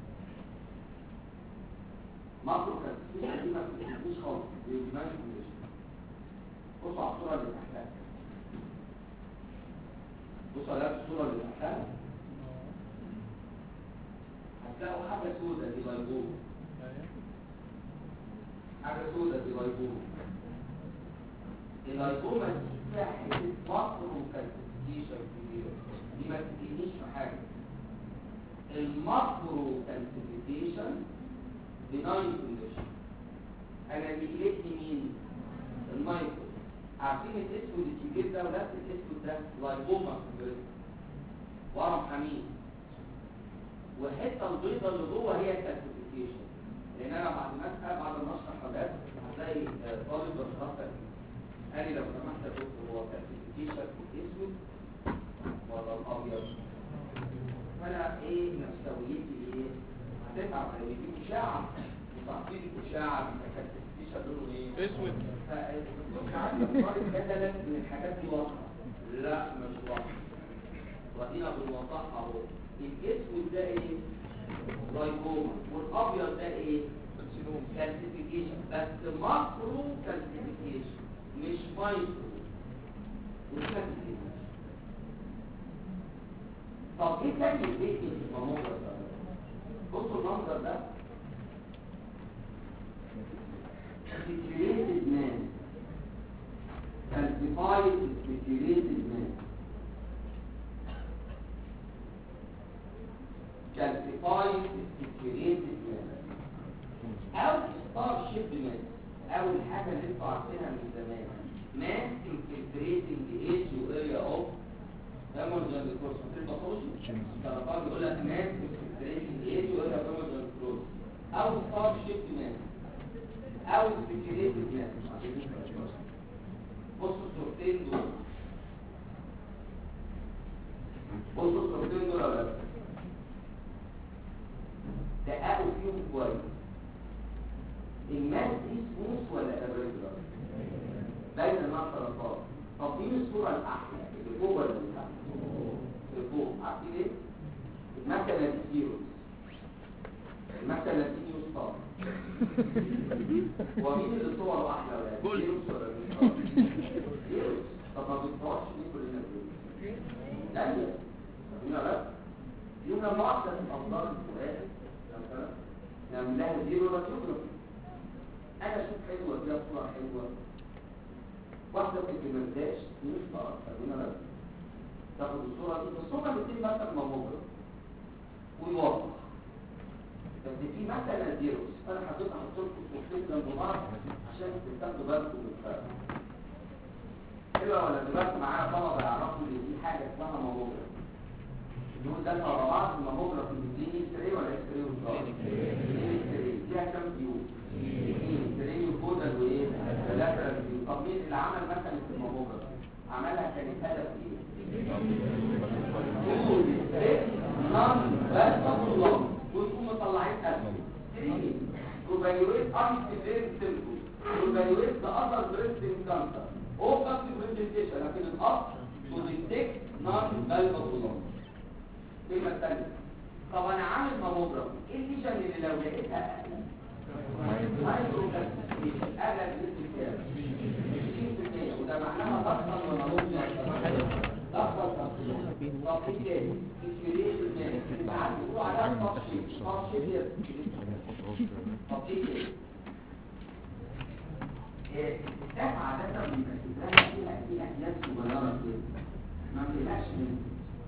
ماكرو كالسيفيكيشن دي ما بتتنسيش خالص دي البناين كونديشن بصوا على الصوره اللي تحتها بصوا على الصوره اللي تحتها هتلاقوا حاجه سوداء دي لايبوم حاجه سوداء دي لايبوم اللايبومه دي فيها حته ماكرو كالسيفيكيشن كبيره دي ما تتنيش في حاجه الماكرو كالسيفيكيشن بناين كونديشن انا اللي قلتني مين المايكرو عارفين الاسود الكبير ده ونفس الاسود ده لايبوما ورم حميد والحته البيضاء اللي جوه هي الكالسيفيكيشن لان انا بعد ما اسال بعد ما اشرح حاجات هتلاقي آه، طالب بشرح قال لي لو سمحت يا دكتور هو كالسيفيكيشن الاسود ولا الابيض فانا ايه نفسويتي ايه هتتعب لو يجيب اشاعه وتعطيني اشاعه الكالسيفيكيشن لونه ايه اسود بدلا من الحاجات دي واضحه لا مش واضحه ودينا بنوضحها اهو الاسود ده ايه لايكوما والابيض ده ايه كالسيفيكيشن بس ماكرو كالسيفيكيشن مش مايكرو مش كالسيفيكيشن طب ايه تاني البيت في المنظر ده بصوا المنظر ده speculated man calcified speculated man calcified speculated man او star ship man او الحاجة اللي انتوا عارفينها من زمان man infiltrating the age area of emergent course في الباثولوجي السرطان بيقول لك man infiltrating the age area of emergent course او star ship man او speculated man بصوا الصورتين دول بصوا الصورتين دول يا ولاد دققوا فيهم كويس الماس دي سموث ولا irregular باين انها سرطان طب مين الصوره الاحلى اللي فوق ولا اللي تحت اللي فوق عارفين ايه المكنه دي زيروز المكنه دي نيو ستار ومين اللي صوره احلى ولا كل. زيروز ولا نيو ستار زيروز طب ما بيطلعش ليه كلنا زيروز لا هنا لا يوم لما واحده تبقى في دار الفؤاد مثلا نعمل لها زيرو راديوجرافي انا اشوف حلوه فيها صوره حلوه واحده في الكمرداش مش طار فاهمين لا تاخد الصوره دي الصوره بتتم مثلا ماموجراف ويوضح بس في مثلا زيروس فانا حطيت احط لكم صورتين جنب بعض عشان تاخدوا بالكم من الفرق حلوه ولا دلوقتي معايا طلبه يعرفوا ان دي حاجه اسمها ماموجراف دول ده ورا بعض الماموجراف دي اكس راي ولا اكس راي وزار اكس راي فيها كام فيو اثنين تري وكودر وايه ثلاثه فيو طب مين اللي عمل مثلا في الماموجراف عملها كانت هدف ايه نعم بس الله ويقوم مطلعين اسم evaluate unfilling symptoms evaluate the other breast cancer هو بس presentation لكن الاصل to detect non-valvular الكلمة الثانية طب انا عامل ماموجرافي ايه الليجن اللي لو لقيتها اقل مايكرو كالسيفيكيشن اقل بنسبة كام 60% وده معناها ضغطا ولا ممكن ضغطا طب ايه تاني الكريشن مان ساعات بيقولوا عليها ترشيد ترشيد طب ايه تاني إيه، الكتاب عادة بيبقى كتابها فيها فيها أحداث صغيرة كده ما بتقلقش منه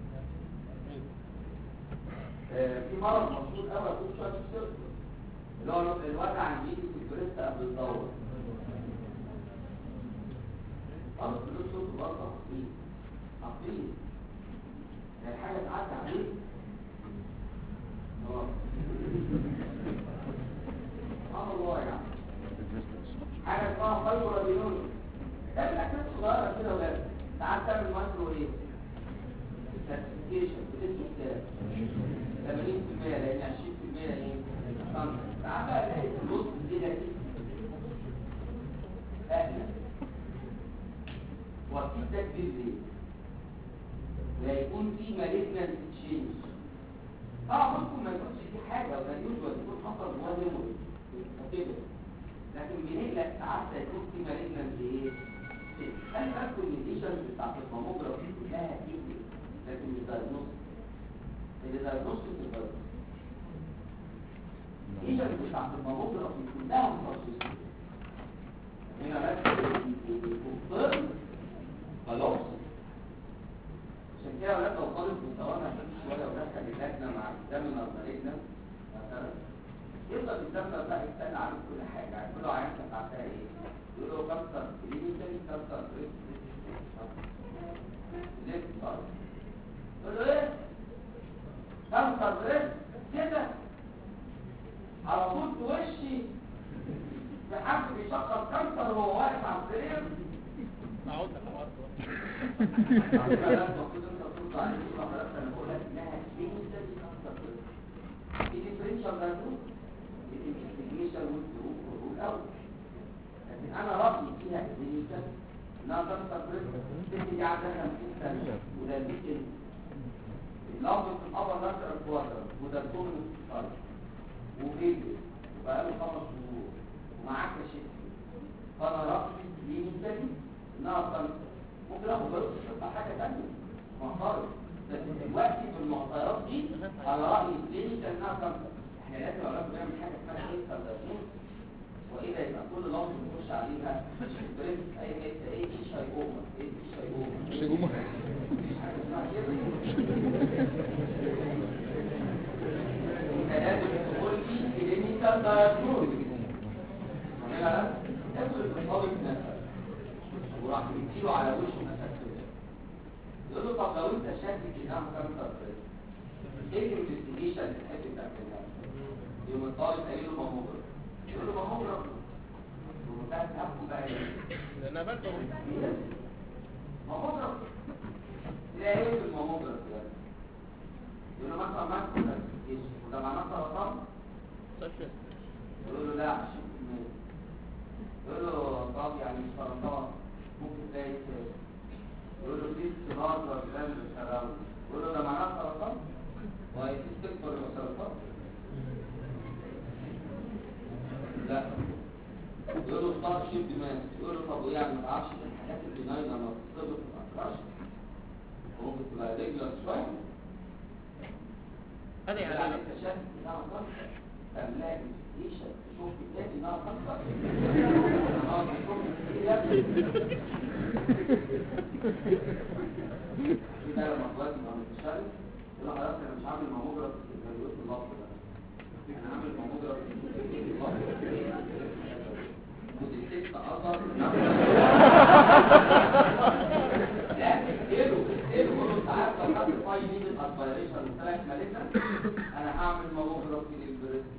آه، في مرض مشهور قوي اكون شويه في السيرك اللي هو الوجع عن بيجي في البريست قبل الدوره خلاص كل الصوت برضه حاطين حاطين يعني حاجه تعدي عليك خلاص سبحان الله يعني حاجه اسمها فايبر بينون تعمل اكياس صغيره كده ولا ساعات تعمل كلاسيفيكيشن بنسبه كام 80% لان 20% ايه خمسة. تعال بقى نلاقي في النص الليله دي احنا وفي تكبير ليه لا يكون في مالجنال تشينج اه ممكن ما يكونش في حاجه ولا يوجد يكون حصل جواه ميموري كده لكن بنقلق ساعات يكون في مالجنال ايه خلي بالكم ان الليجنز بتاعت الماموجرافي كلها تيجي لكن مش دايجنوستيك اللي دايجنوستيك الفيروس الليجنز بتاعت الماموجرافي كلها متخصصه هنا بس الكونفيرم خلاص عشان كده اولاد لو طالب مستوانا شويه ودخل اللجنه مع الزمن المالجنة مثلا يفضل الزمن بقى يستنى عليه كل حاجه يعني كل عيان كانت عارفاها ايه يقول له كسر كلينيكالي كسر بريست ليه صار يقول له ايه كسر بريست كده على طول في وشي في حد بيشخص كسر وهو واقف على السرير اقعد لك الارض المفروض انت ترد عليه تقول له خلاص انا بقول لك انها كلينيكالي كسر بريست دي ديفرنشال دايجنوز دي انفستيجيشن والظروف والاول لكن انا رايي فيها كلينيكال انها كانسر بريست الست دي عندها 50 سنه وده البيت اللمب في الابر لاترال كوادر وده الكومن ستايل وبيبي وبقاله خمس شهور ومعاك شيء فانا رايي كلينيكالي انها كانسر ممكن اخد بس تبقى حاجه ثانيه معترض لكن دلوقتي بالمعطيات دي على رايي كلينيكال انها كانسر احنا لازم اولاد نعمل حاجه اسمها ايه كارديوس واذا يبقى كل لفظ بنخش عليها مش بريس اي حته ايه دي شايبوما ايه دي شايبوما شيجوما حاجه اسمها كده يبقى لازم تقول لي كلينيكال دايجنوز لا افرض الطالب نفسه وراح يديله على وشه مثلا كده يقول له طب لو انت شاكك انها كانسر بريس ايه الانفستيجيشن اللي تحب تعملها يوم الطالب قايل له ماموجراف يقول له ماموجراف ومنتهى التعب بقى ايه لان انا برضه ماموجراف تلاقي ايه في الماموجراف ده يقول له مثلا ماكو كلاسيفيكيشن وده معناه سرطان صفر يقول له لا 20% يقول له طب يعني مش سرطان ممكن تلاقي كده يقول له دي استنار ولا سراوند يقول له ده معناه سرطان وهي تكبر يبقى سرطان لا يقول له ستار شيب دماغ يقول له طب يعني ما تعرفش إن الحاجات البناية لما بتصطدم ما تأثرش ممكن تبقى ريجولار شويه انا يعني يعني اكتشفت انها خمسه تملاك انفستيشن تشوف التاني انها خمسه اه تشوف كده كده لما اخواتي كانوا بيشتغلوا يقول خلاص انا مش عامل ماموجراف في الفيروس اللفظ ده انا عامل ماموجراف في اللفظ ودي ست اثر لا اقتلوا اقتلوا قولوا تعالى لو خدت فاي مين الاسبيريشن وطلعت مالكه انا هعمل ماموجراف للبريست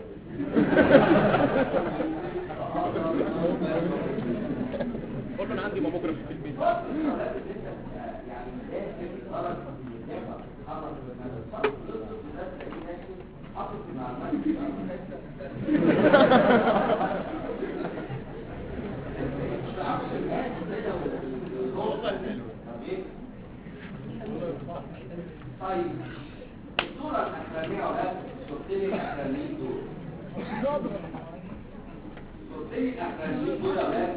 قول له انا عندي ماموجراف في البيت يعني داخل غلط حرك حاطط في معلومات طيب الصورة الأخرانية ولا الصورتين الأخرانيين دول الصورتين الأخرانيين دول يا ولاد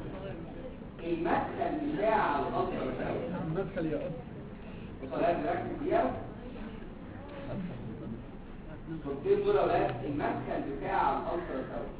المدخل بتاع الألترا ساوند مدخل يا أب وصلات ركز فيها الصورتين دول يا ولاد المدخل بتاع الألترا ساوند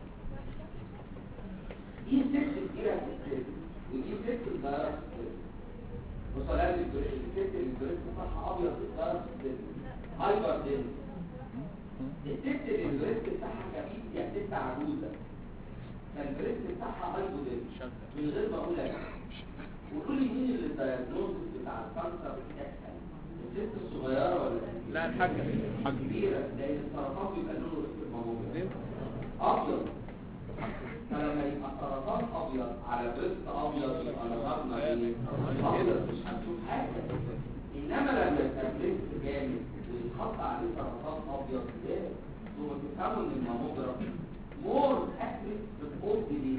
دي ست كبيرة في السن ودي ست صغيرة في السن وصلات الست البريد بتاعها أبيض صغيرة في السن هايبر دين الست اللي البريد بتاعها خفيف يا ست عجوزة فالبريد بتاعها هايبر دين من غير ما اقول لك وقول لي مين اللي الدايجنوز بتاع الكانسر اسهل الست الصغيره ولا الكبيرة؟ لا الحاجة الكبيره لان السرطان بيبقى لونه في الماموجراف ابيض فلما يبقى سرطان ابيض على بريست ابيض يبقى نهارنا ايه ابيض مش هنشوف حاجه انما لما يبقى بريست جامد ويتحط عليه سرطان ابيض ده ثم تفهموا ان الماموجرافي مور اكتف في الاولد ليه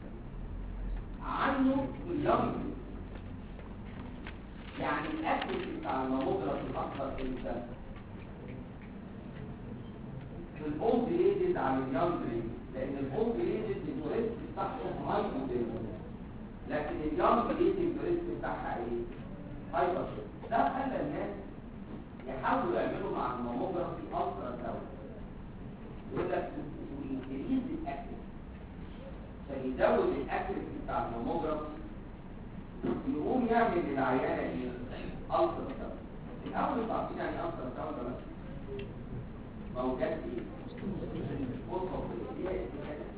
عنه في اليونج يعني الاكتف بتاع الماموجرافي اكتر امتى في الاولد ايجز عن اليونج ايجز لان الاولد ايجز البريست بتاعهم هايبو لكن اليونج ايجز البريست بتاعها ايه هايبر ده خلى الناس يحاولوا يعملوا مع الماموجرافي الترا ساوند يقول لك انكريز الاكتف عشان يزود الاكتف بتاع الماموجرافي يقوم يعمل للعيانه ايه الترا ساوند الاول انتوا عارفين يعني ايه الترا ساوند ولا لا؟ موجات ايه بصوا هي استفاده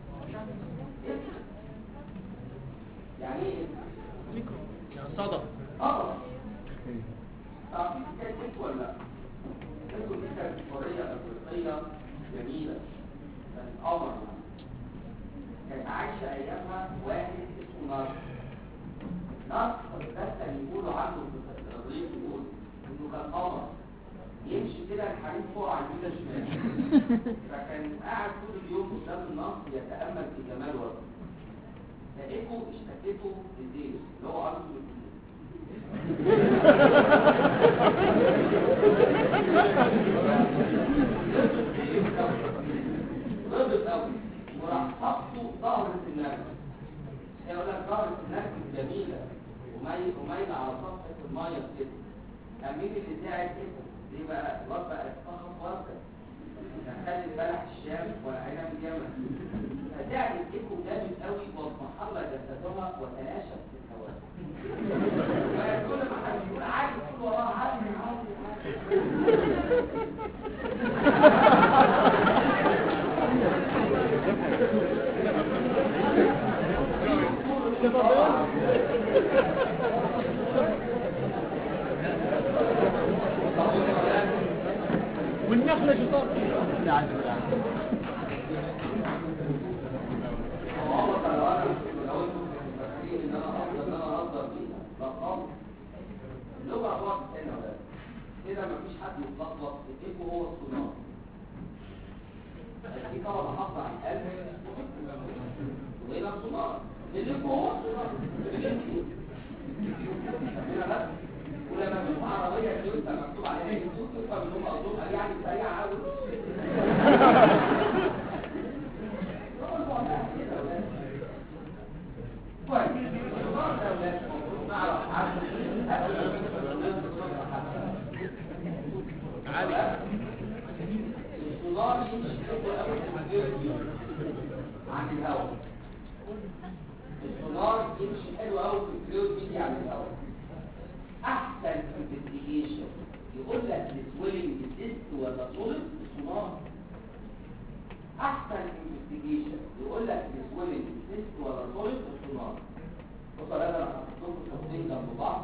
يعني ايه يعني صدى اه تعرفين كانت ايه ولا لا انتوا دي كانت قريه افريقيه جميله كانت قمر كانت عايشه ايامها واحد اسمه نصر نصر ده كان يقولوا عنه في التدريب يقول انه كان قمر يمشي كده الحريم فوق على اليمين شمال فكان قاعد طول اليوم قدام النصر يتامل في جمال وجهه لقيته اشتكيته للزيت اللي هو عارفه رضت قوي وراح حطه ظهرة النرجس يقول لك ظهرة النرجس جميلة ومي- ومايلة على سطح المية كده أمين اللي زعل كده ليه بقى الواد بقى اتفخم وردة خلي بلح الشام والعنب اليمن فزعل ايكو جامد قوي واضمحل جسدها وتلاشت في الهواء وكل ما حد يقول عادي يقول وراه عادي عادي عادي والنخلة شطار وعمر لو انا لو انتم فاكرين ان انا افضل ان انا اقدر بيها رقم اللغه هو هنا ولا كده مفيش حد يتلخبط الايكو هو الصناعه في طبعا محافظه على القلب وهنا الصناعه الايكو هو الصناعه هنا بس ولما تشوف عربيه تويوتا مكتوب عليها يسوق تفهم ان هم قصدهم قال يعني سريعه قوي هو الموضوع كده يا ولاد. كويس الصناعه ده يا ولاد المفروض نعرف عنه قبل ما ندخل الصناعه حتى عالي السولار يمشي حلو قوي في الجيرجي عن الهواء السولار يمشي حلو قوي في الفلويد بيجي عن الهواء احسن انفستيجيشن يقول لك السويلنج تيست ولا سوليد السولار احسن انفستيجيشن يقول لك السويلنج تيست ولا سوليد السولار بصوا يا انا هحط لكم صورتين جنب بعض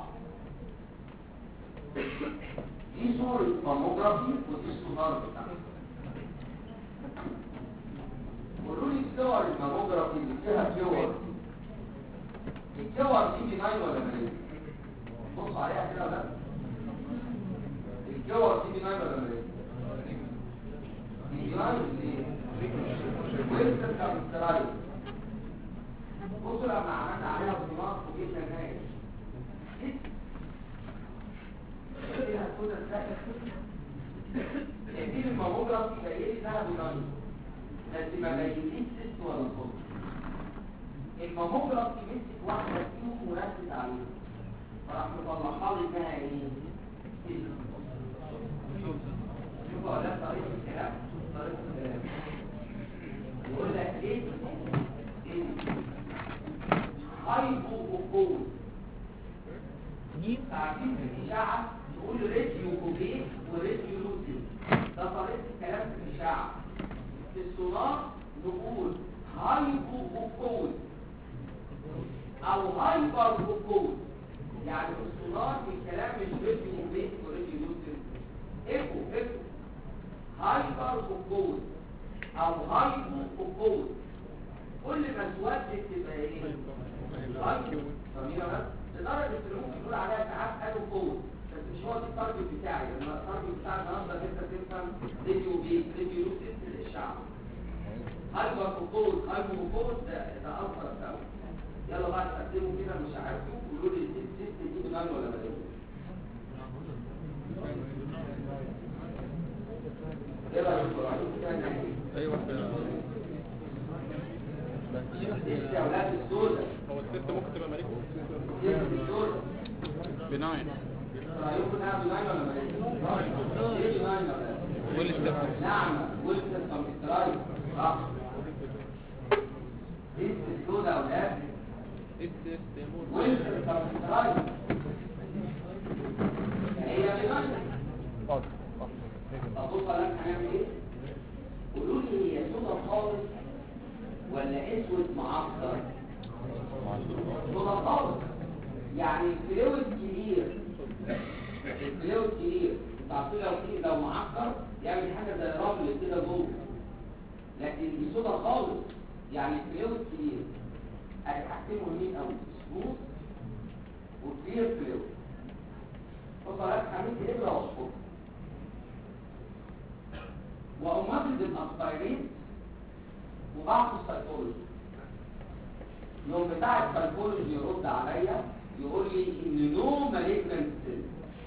دي صورة ماموجرافي ودي السونار بتاعها قولوا لي صور الماموجرافي اللي فيها كور الكور دي بناين ولا مالين؟ بصوا عليها كده ولا لا؟ الكور دي بناين ولا مالين؟ دي بناين ليه؟ ويستر كابسترايز بصوا لما عملنا عليها سونار وجبنا الناس دي الماموجرافي جاي لي ذهب وناني بس ما بينيش ست ولا صوت الماموجرافي مسك واحده فيهم وركز عليها فراح مطلعها لي فيها ايه؟ شوفوا ده طريقه الكلام طريقه الكلام يقول لك ايه؟ ايه؟ هايبو وقوه تعرفين في الإشاعة تقول راديو كوبيه وراديو لوسي ده طريقة الكلام في الإشاعة في السونار نقول هايبو وكود أو هايبر وكود يعني في السونار الكلام مش راديو كوبيه وراديو لوسي ايكو ايكو هايبر وكود أو هايبو وكود كل ما اسودت تبقى ايه؟ هايبو فاهمين بس لدرجة ان ممكن نقول عليها ساعات قالوا كود بس مش هو ده التارجت بتاعي لما التارجت بتاعي النهارده ان انت تفهم راديو بي راديو لوسيس للشعب هايبر فوكوز هايبر فوكوز ده ده اكثر سبب يلا بقى تقدموا كده مش عارفه وقولوا لي السيست دي بنان ولا بدل ايه رايكم رايكم كده نعمل ايوه السيست يا اولاد السوداء هو الست ممكن تبقى مالك السيست السوداء بناين رايكم انها بنان ولا بدل ايه بنان ولا بدل والستيب نعم قلت الكمبيوترايز صح ايه السوداء يا اولاد قلت الكمبيوترايز هي بنان ابص لك هنعمل ايه قولوا لي هي سودا خالص ولا اسود معقد سودا خالص يعني الفلويد كبير الفلويد كبير تعرفين لو في لو معقد يعمل حاجه زي رمل كده جوه لكن دي سودا خالص يعني الفلويد كبير ادي حاجتين مهمين قوي سموث وكلير فلويد بص لك هعمل ابره واشفط وأمثل الأسبيرين وبعض السيكولوجي يوم بتاع السيكولوجي يرد عليا يقول لي ان نو مالجنت سيل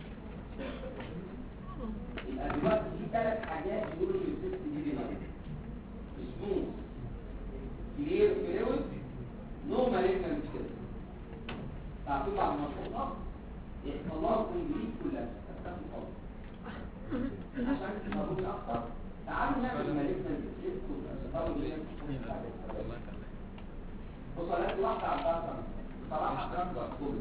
يبقى دلوقتي في ثلاث حاجات يقولوا ان السيست دي بناين سموث كلير فلويد نو مالجنت سيل تعرفين بعد ما تشوفها يحصل لها كومبليت كلها تختفي خالص عشان تفهموني اكتر تعالوا نعمل مالكنا الجسد والاشخاص اللي بصوا انا دي واحده عندها بصراحه جنب اكتوبر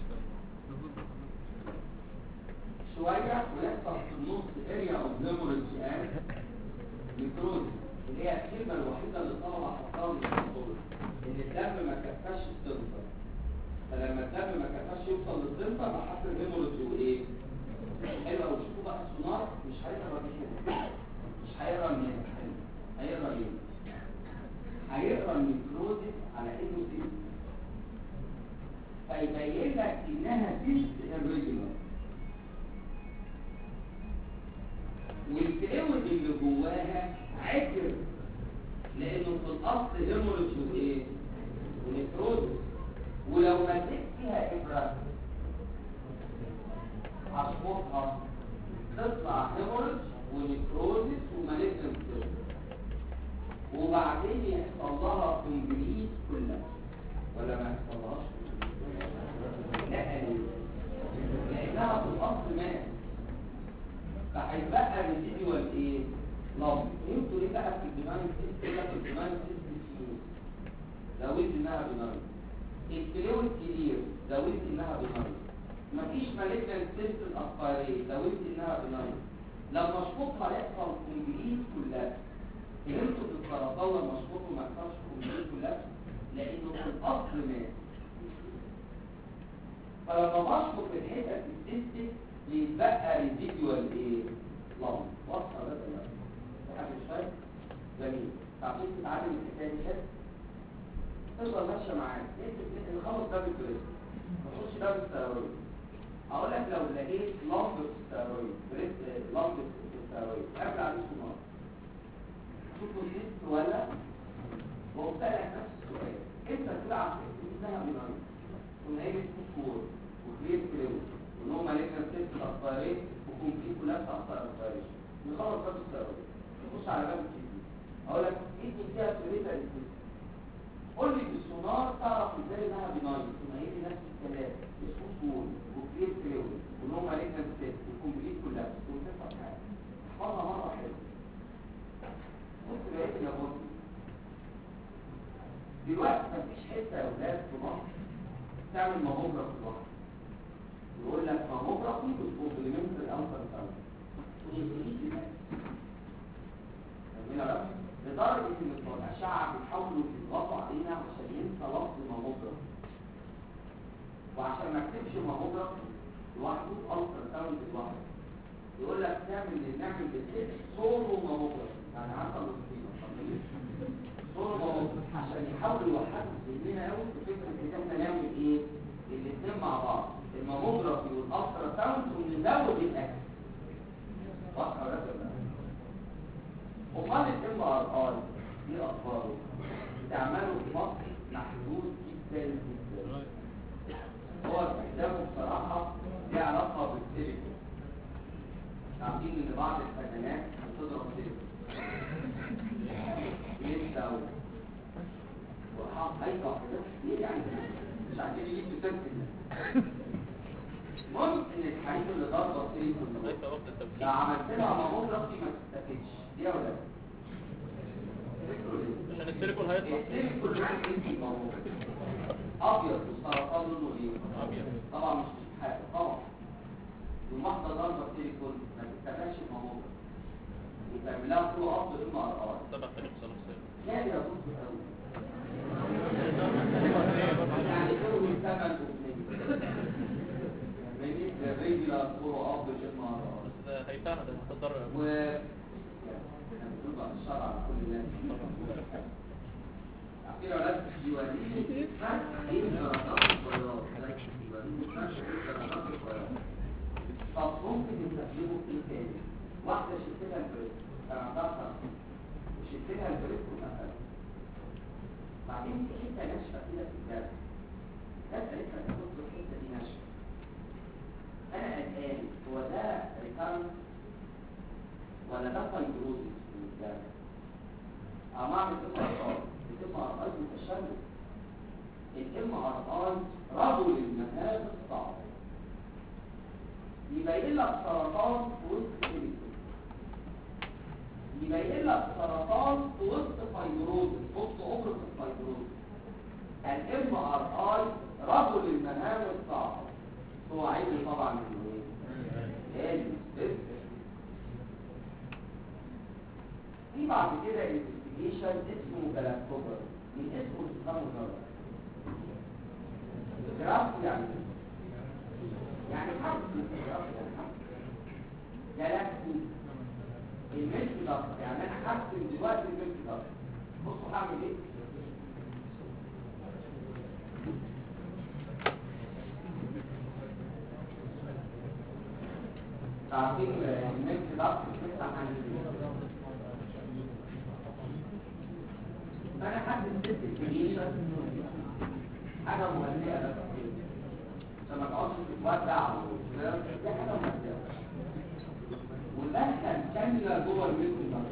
شويه ويحصل في النص اريا اوف هيموريدج اند نيكروز اللي هي الكلمه الوحيده اللي طلع حطها من اكتوبر ان الدم ما كفاش السنتر فلما الدم ما كفاش يوصل للسنتر راح حصل هيموريدج وايه حلو قوي شوفوا بقى السونار مش هيقرا دي كده مش هيقرا من هنا هيقرا ايه هيقرا النيكروزيس على انه سيست فيبين لك انها سيست الريجولار والفلويد اللي جواها عكر لانه في الاصل هيموريدج وايه ونيكروزيس ولو مسكت فيها ابره هشفطها تطلع هيموريدج ونيكروزيس ومالجنت وبعدين يحصل لها كومبليت كلها ولا ما يحصلهاش لا ليه؟ لانها في الاصل مات فهيبقى ريزيدوال ايه لمب انتوا ليه بقى في الديماند سيستم كده في الديماند سيستم فلوس زودت انها بناين الفلويد كبير زودت انها بناين مفيش مالجنت سيستم اسبايريت زودت انها بناين لما اشفطها يحصل كومبليت كلها فهمتوا في السرطان لما اشفطه ما يحصلش كومبليت كلها لانه في الاصل مات فلما بشفط الحتت السيستم بيتبقى ريزيدوال ايه لمب واضحه ده دلوقتي في حاجه مش فاهم جميل تعرفين تتعلم الحكايه دي كده تفضل ماشيه معاك انت نخلص ده بالبريس نخش ده بالستيرويد اقول لك لو لقيت لمب ستيرويد بريس لمب ستيرويد ارجع عليه سونار شوفوا سيست ولا واسالك نفس السؤال انت تلعب اسمها بناين ونايم سكور وكلير فلويد وان هو مالكنا سيست الاسبيريت وكومبليت كولابس اثر اسبيريشن نخلص بس السيرويد نخش على باب الكيدني اقول لك الكيدني فيها سيريتا للسيست قول لي بالسونار تعرف ازاي انها بناين تنايم نفس الكلام اسمه سكور وكلير فلويد وان هو مالكنا سيست وكومبليت كولابس وتفهم حاجه احفظها مره حلوه بص بقيت يا بص دلوقتي مفيش حته يا ولاد في مصر تعمل ماموجراف لوحدها يقول لك ماموجرافي بالكومبلمنت الالتر ساوند فاهمين لدرجه ان بتوع الاشعه بيحاولوا يضغطوا علينا عشان ينسى لفظ ماموجرافي وعشان ما اكتبش ماموجرافي لوحده التر ساوند لوحده يقول لك تعمل نعمل بالست سولو ماموجرافي يعني عارفه المصيبه سولو ماموجرافي عشان يحاولوا يوحدوا ذهننا قوي في فكره ان احنا نعمل ايه الاثنين مع بعض الماموجرافي والالترا ساوند ونزود الاكل واضحه ولا لا امال الام ار اي ايه اخباره بتعمله في مصر محدود جدا جدا هو استخدامه بصراحه ليه علاقه بالسيليكون عارفين ان بعض الفنانات بتضرب سيليكون لسه وحاط ايضا ليه يعني مش عارفين يجيب تسجل المهم ان الحديد اللي ضربه سيليكون ده ليس وقت التوكيد لو عملت لها ماموجرافي ما تستفدش دي ولا لا؟ تفتكروا ليه؟ عشان السيليكون هيطلع السيليكون له انتي ماموجرافي ابيض والسرطان لونه ايه؟ ابيض طبعا مش حاجه طبعا والواحده ضربه سيليكون ما تستفادش الماموجرافي يتعمل لها طول اب ام ار ار تبع تاريخ صلاح السيد كان يا دكتور قوي يعني كله ثمن وبنين ريجولار طول اب ام ار ار بس هيفعل ده هتضرر و احنا بنقول بعد الشرع على كل الناس عارفين اولاد يوريني فرق بين درجات البياض يوريني فرق بين درجات البياض طب ممكن نستخدمه في ايه تاني؟ واحدة شلت لها البريك كان عندها سرطان وشلت لها البريك وقفلت بعدين في حتة ناشفة كده في الجبل الناس قالت لها تاخد الحتة دي ناشفة انا قلقان هو ده ريكارنت ولا ده فايبروزيس بالنسبه لي اما اعمل ام ار اي الام ار اي متشابه الام ار اي رجل المهام الصعب يبين لك سرطان في وسط الكليتوس يبين لك سرطان في وسط فايبروزيس وسط اوبرة الفايبروزيس الام ار اي رجل المهام الصعب هو عيب طبعا انه ايه؟ ايه في بعد كده انفستيجيشن اسمه جلاكتوبر من اسمه تفهموا نظر جراف يعني إيه؟ يعني حرف جراف يعني حرف جلاكتي الملك ضغط يعني انا هحسن دلوقتي الملك ضغط بصوا هعمل ايه تعرفين الملك ضغط بتفتح عن فانا حاسس ست الكبيرة حاجة مهدئة بس عشان ما تقعدش تتودع وكده دي حاجة مهدئة ودخل كاملة جوه الملك ضغط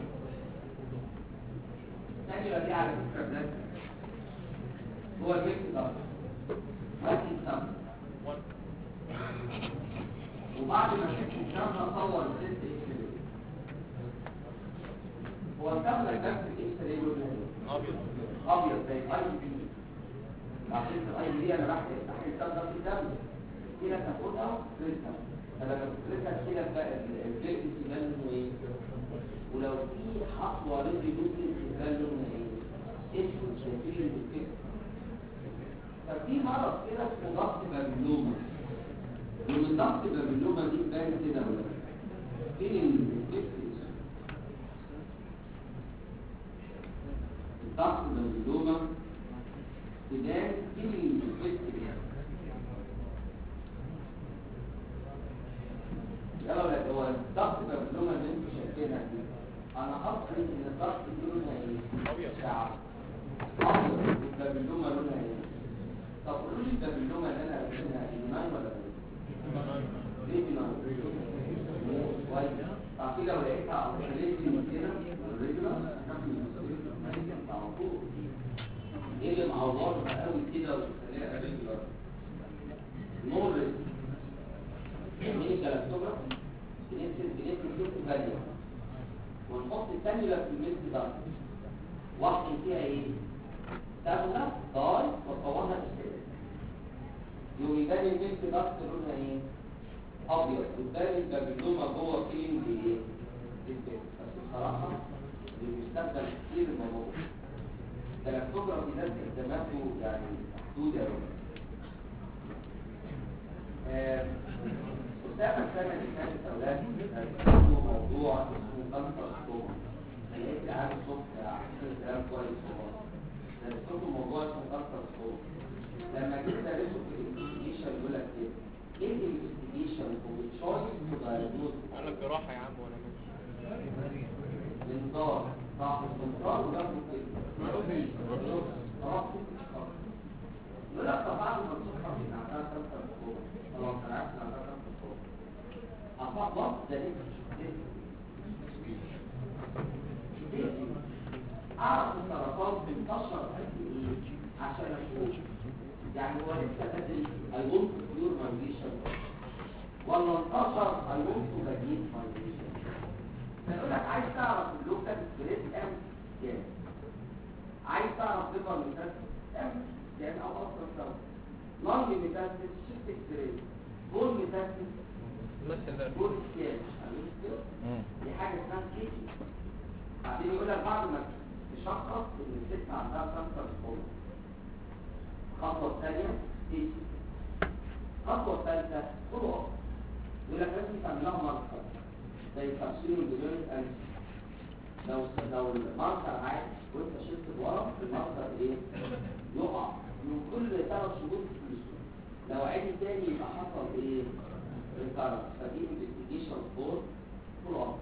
الكاملة دي على فكرة بلاك جوه الملك ضغط واحد سم وبعد ما شفت الكاملة صور ست اكس هو الكاملة نفس الاكس راي لونها ايه؟ ابيض ابيض زي الاي بي عشان الاي بي انا راح افتح الكتاب ده في الدم كده تاخدها تفرزها فلما تفرزها كده بقى الجلد يبان لونه ايه ولو في حصوه رجل ممكن تبان لونه ايه اسود شايفين كده ففي مرض كده اسمه ضغط بابلوما ومن ضغط بابلوما دي تبان كده ولا لا؟ فين الفكس الضغط باللومة بداية كل الفكر يلا ولاد هو الضغط باللومة اللي انتوا شايفينها دي انا افرض ان الضغط دي لونها ايه؟ أبيض. شعر ابيض والبابلومة لونها ايه؟ طب قولوا لي البابلومة اللي انا قلتها ايمان ولا لا؟ ليه بنار؟ كويس تعرفين لو لقيتها على الرجل من كده الرجل على طول ايه اللي معورها قوي كده وخليها رجل نور مين الجلاكتوجرا بنكتب بنكتب كتب غالية ونحط الكانيولا في الملك ده واحد فيها ايه؟ تاخدها داي وتصورها اشتراك يوم يبان الملك ضغط لونها ايه؟ ابيض وتبان البابلومه جوه فين بايه؟ بالبيت بس بصراحه اللي بيستخدم كتير الموضوع الجلاكتوجرافي ده استخداماته يعني محدوده قوي أسامة السنة اللي فاتت أولاد كانوا موضوع اسمه كانسر ستوما لقيت عارف الصبح أحسن كلام كويس والله درستوا موضوع اسمه كانسر ستوما لما جيت أدرسه في الانفستيجيشن يقول لك إيه ايه الانفستيجيشن والتشويس ودايجنوز قال لك جراحه يا عم وانا ماشي منظار صح منظار وجنبه كده خلاص يقول لك طب بعد ما تشوف خلاص ان عندها كانسر فوق خلاص انا عارف ان عندها كانسر فوق اصلا ده ليه ليه اعرف السرطان بينتشر قد ايه عشان اشوف يعني هو لسه بدري البنت بيور مايجريشن ولا انتشر البنت بديل مايجريشن فيقول لك عايز تعرف اللوكال بريد ام كام عايز تعرف ليفر ميتاستس ام كام او اصلا سوا لانج ميتاستس شيفت اكس بون ميتاستس مثل ده بون سكان دي حاجه اسمها كيتي بعدين يقول لك بعد ما تشخص ان الست عندها كانسر بون الخطوه الثانيه كيتي الخطوه الثالثه فولو يقول لك لازم تعمل لها ماركر زي تفسير البيونيك انس لو لو الماركر عادي وانت شلت لورا الماركر ايه يقع من كل ثلاث شهور تفلسه لو عادي تاني يبقى حصل ايه ريكارنس فدي انفستيجيشن فور فول اب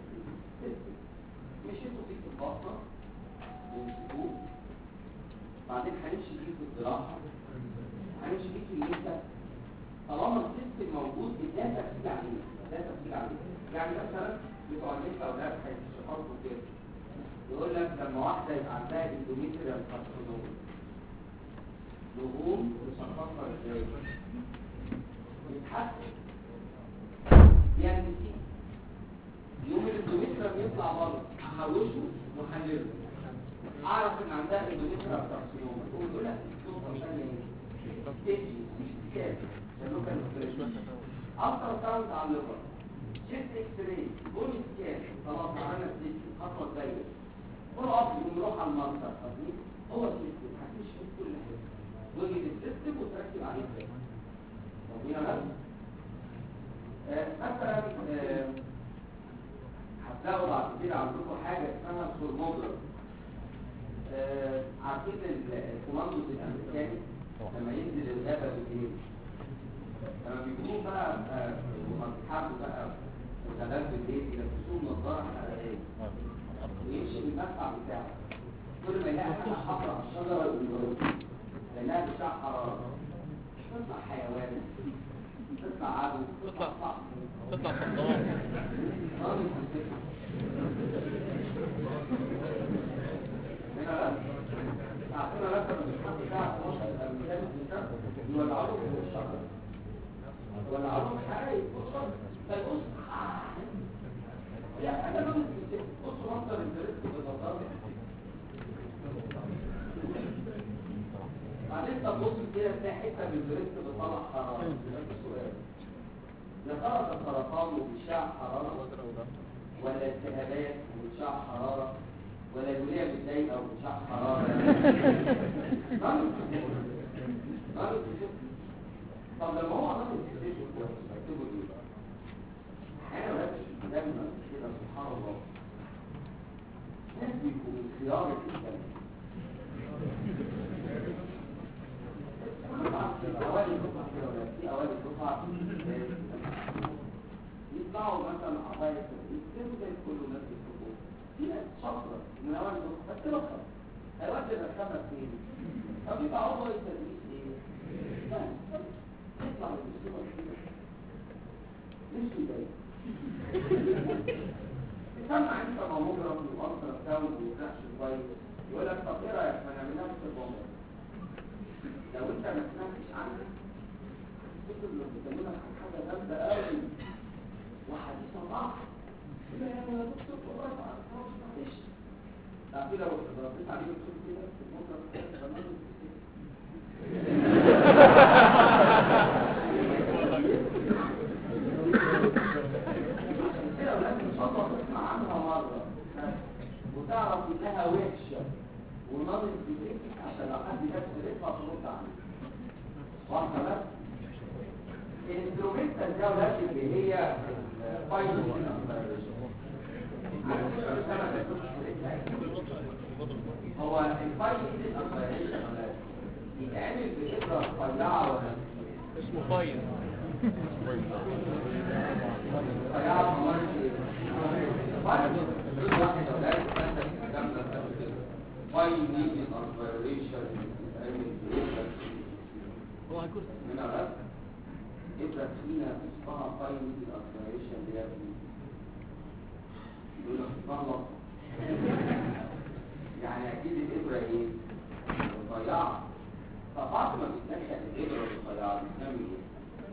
مش انتوا فيك البطنه ويمسكوه بعدين هنمشي بيه في الجراحه هنمشي بيه في الليسه طالما السيستم موجود لا تفصيل عليه لا تفصيل عليه يعني مثلا بتوع النساء اولاد هيشخصوا كده يقول لك لما واحده يبقى عندها اندوميتريال كارسينوما نقوم نشخصها ازاي يتحسن يعني دي يوم الاندوميتريال يطلع بره احوشه واحلله اعرف ان عندها اندوميتريال كارسينوما يقول لك الصوره ثانيه ايه كام سلوكا اكتر ساوند على الليفر شيست اكس راي بون سكان خلاص عملنا ستيج الخطوه الجايه فول اب ونروح على المنظر قصدي هو السيستم هتكشف كل حاجه وجد السيستم وتركب عليه ازاي طب هنا بس آه، مثلا آه، هتلاقوا بعد كده عندكم حاجه اسمها سورموجرام آه، عارفين ال- الكوماندوز الامريكاني لما ينزل الغابه بالليل لما بيكونوا بقى آه، هما بيحاربوا بقى الغابات بالليل يلبسوهم نظاره حراريه ويمشي بالمدفع بتاعه كل ما يلاقي حاجه حمراء على الشجره يقوم يضربها لانها بتاع حراره تطلع حيوان تطلع عدو تطلع صعب تطلع صدام راجل في السجن. هنا بقى عارفين مثلا الحق بتاع 12 الامثال يولعوه في الشجره يولعوه حرايق فيبص هي حاجه لون في السجن بصوا منظر الدرس بالنظاره بعدين تبص كده تلاقي حته من الدرس بتطلع حراره يبقى في سؤال يا ترى ده سرطان وبيشع حراره ولا التهابات وبتشع حرارة ولا جولية متضايقة وبتشع حرارة نعم نعم طب لما هو عمل الكتاب كويس هيكتبه ايه؟ احيانا ولاد دايما كده سبحان الله ناس بيبقوا من خيار الانسان في اوائل الدفعه كده ولا في اوائل الدفعه يطلعوا مثلا عباية يكتبوا زي كل الناس بيكتبوا في ناس شاطرة من أول الدفعة بس بكرة هيودي الرسامة فين؟ طب يبقى عضو التدريس ايه؟ بس يطلع من الصورة كده مش يضايق تسمع انت ماموجرافي والترا ساوند وكراش كويس يقول لك طب ايه رايك ما نعملها في البومبر لو انت ما سمعتش عنها تكتب لو بتكلمك عن حاجه جامده قوي وحديث ضعف لا يا انا دكتور قريت على الفرص معلش تعرفي لو ضربت عليه بتقول كده في الموقف برنامج عشان كده ولازم ان شاء الله تسمع عنها مره وتعرف انها وحشه ونظر في عشان لو حد جاب سيرتها ترد عنها واحده بس الانسترومنت الجولة اللي هي الفاينل هو الفاينل يتعمل بإبرة رفيعة ولا اسمه فايز ضيعت مرة ايه؟ واحد كل واحدة ولاد عندك الكلام ده قبل كده. Why you need an aspiration بتتعمل بإبرة هو هيكون هنا بس إبرة فينا اسمها why you need an aspiration دي يا ابني يقول لك غلط يعني أكيد الإبرة إيه؟ رفيعة فبعد ما بتدخل الإبرة الرفيعة بتعمل إيه؟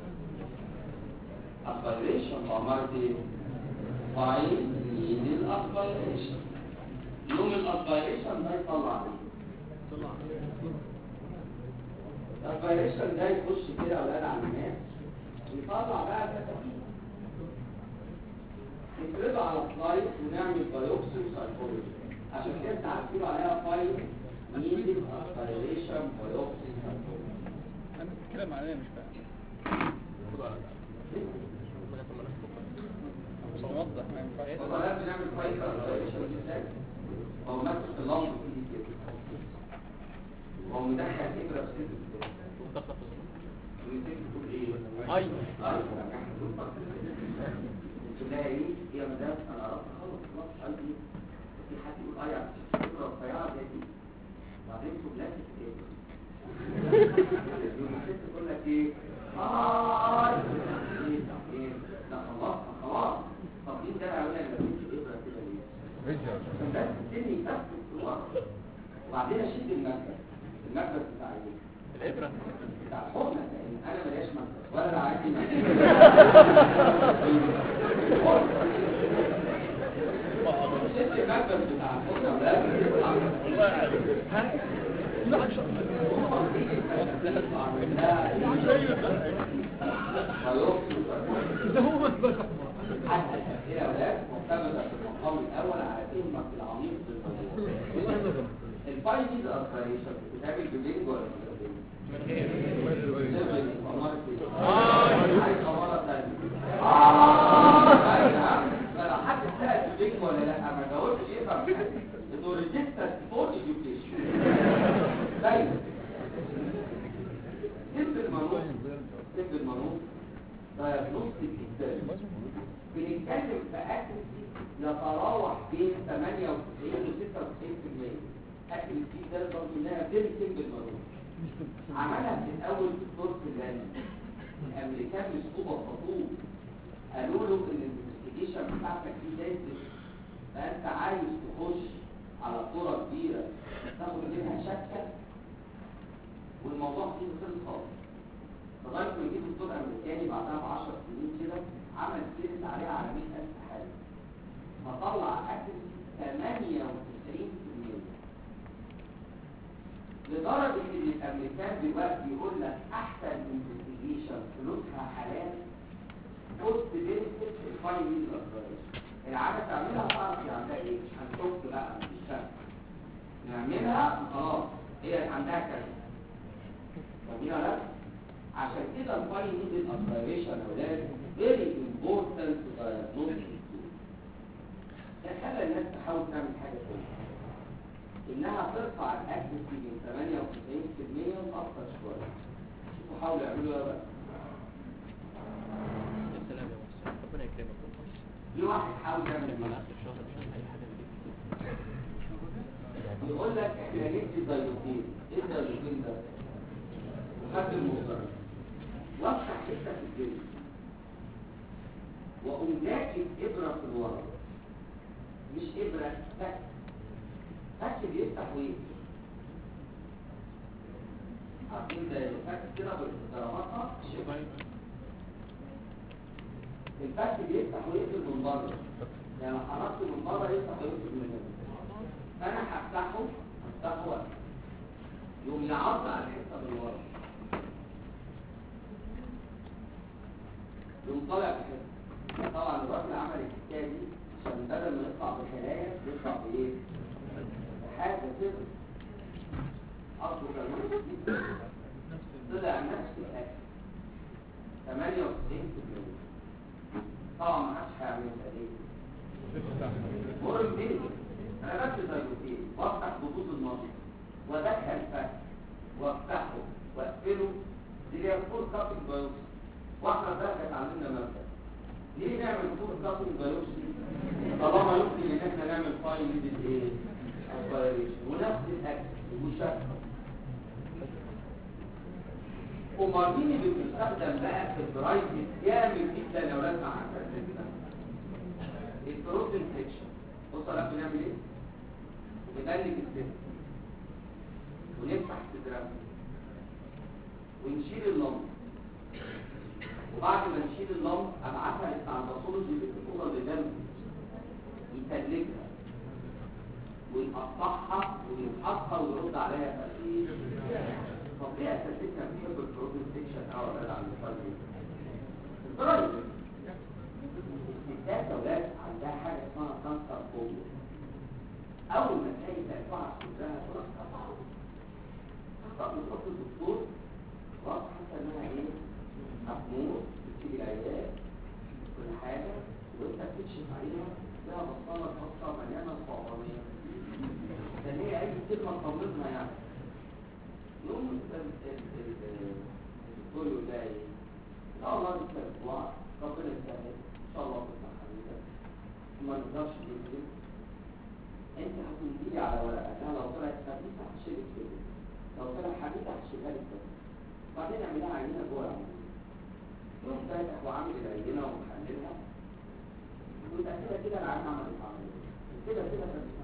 aspiration بعمارة ايه؟ فاين مين الاسبيريشن يوم الاسبيريشن ده يطلع ايه؟ الاسبيريشن ده يخش كده اولاد على الناس ويطلع بقى الكتاكيت نفرده على سلايد ونعمل بايوبسي وسايكولوجي عشان كده انت عارفين عليها فاين مين الاسبيريشن بايوبسي سايكولوجي انا بتتكلم عليا مش فاهم مش موضح ما ينفعش والله لازم نعمل كويس اسبيريشن ازاي؟ هو ماسك اللمبه في ايدي كده هو مدخل ابره في صدره كده ويمسك تقول ايه؟ ايوه ايوه تلاقي ايه؟ يا مدام انا قربت خلاص خلاص عايز ايه؟ في حد يقول اه يعني ابره رفيعه زي دي وبعدين تقول لك ايه؟ يقوم الست تقول لك ايه؟ اه ايه طب ايه؟ لا خلاص خلاص طب مين ده هيقول لك لما تمسك ابره كده ليه؟ عشان بس السن يثبت ورا وبعدين اشيل المكبس المكبس بتاع ايه؟ الابره بتاع الحضن لان انا ماليش مكبس ولا انا عندي مكبس شلت المكبس بتاع الحضن ولا والله عارف ده هو بس حتى الأسئلة أولاد معتمدة في المقام الأول على فهمك العميق بالموضوع. الفاينل أسبريشن بتتعمل بلينج ولا بلينج؟ من غير ليفل أمارة إيه؟ آه. عايز أمارة تانية. آه. أيوة. فلو حد سأل بلينج ولا لا ما جاوبش يفهم حاجة. إنه ريجستر فور إديوكيشن. دايما. سيمبل منوط سيمبل منوط دايجنوستيك جدا بنتكلم في اكيرسي يتراوح بين 98 و 96% اكيرسي ده برضه انها فيري سيمبل منوط عملها في الاول في الدور الفلاني الامريكان مسكوبه بخطوط قالوا له ان الانفستيجيشن بتاعتك دي دايسس فانت عايز تخش على صوره كبيره تاخد منها شكه والموضوع فيه خلص خالص لغايه ما يجيب دكتور امريكاني بعدها ب 10 سنين كده عمل تيست عليها على 100000 حاله فطلع اكل 98% لدرجه ان الامريكان دلوقتي يقول لك احسن انفستيجيشن فلوسها حلال بوست بينفيت الفاينل العاده تعملها تعرف هي عندها ايه مش هنشك بقى مش شك نعملها خلاص هي عندها كذا فاهمين ولا لا؟ عشان كده الفاين نيدل اسبيريشن يا اولاد فيري امبورتنت دايجنوستيك ده خلى الناس تحاول تعمل حاجه كويسه انها ترفع الاكيرسي من 98% واكتر شويه شوفوا حاولوا يعملوا ايه بقى يا سلام يا محسن ربنا يكرمك في واحد حاول يعمل على ايه اخر الشهر مش عارف اي حاجه فيه يقول لك احنا ندي دايوتين ايه الدايوتين ده خد المصدر وافتح حته في الجلد واقوم راكب ابره في الورق مش ابره فك فك بيفتح ويقفل عارفين ده الفك كده بالضرباتها شبه الفك بيفتح ويقفل من بره يعني لو حركته من بره يفتح ويقفل من هنا فانا هفتحه هفتحه وقت يقوم يعض على الحته من ورا يقوم طالع بحته طبعا الراجل عمل الحكايه دي عشان بدل ما يطلع بخلايا يطلع بايه؟ بحاجه كده اصله كان طلع نفس الاكل 98% طبعا ما حدش هيعملها ليه؟ مرم بيه انا بس دايوتين وافتح خطوط النص وادخل فك وافتحه واقفله دي هي فول كابل بايوبسي واحنا بقى اتعلمنا مبدا ليه نعمل كور كابل بايوبسي طالما يمكن ان احنا نعمل فاين ليدد ايه اسبيريشن ونفس الاكل وشكل امال مين اللي بيستخدم بقى في البرايفت جامد جدا لو لازم مع التركيز البروتين سيكشن بص على بنعمل ايه بنبلك السن ونفتح الصدر ونشيل اللمب وبعد ما نشيل اللمب ابعتها بتاع الباثولوجي اللي بتكون لدم يتلجها ويقطعها ويفحصها ويرد عليها تقرير طب ليه اساسيتها بتحب البروتين سيكشن او ولا عن الفرد البرايفت الستات اولاد عندها حاجه اسمها كانسر فوبيا اول ما تلاقي تقطع صدرها تروح تقطعه تقطع تروح للدكتور خلاص حاسه انها ايه هتموت بتيجي العيادات كل حاجه وانت بتكشف عليها تلاقيها بطاله بطه مليانه صعبانيه ده هي اي كلمه تطمنها يعني يوم الدكتور يقول لها ايه لا والله لسه اسبوع ربنا يسهل ان شاء الله تطلع حبيبه ما نقدرش نكذب انت هتنزلي على ورقه انا لو طلعت خبيثه هشيلك كده لو طلع حبيبه هشيلها لك كده بعدين اعملها عينه جوه العمليه يوم فاتح وعامل العينه ومحللها ويبقى كده كده العين عملت عمليه كده كده خبيثه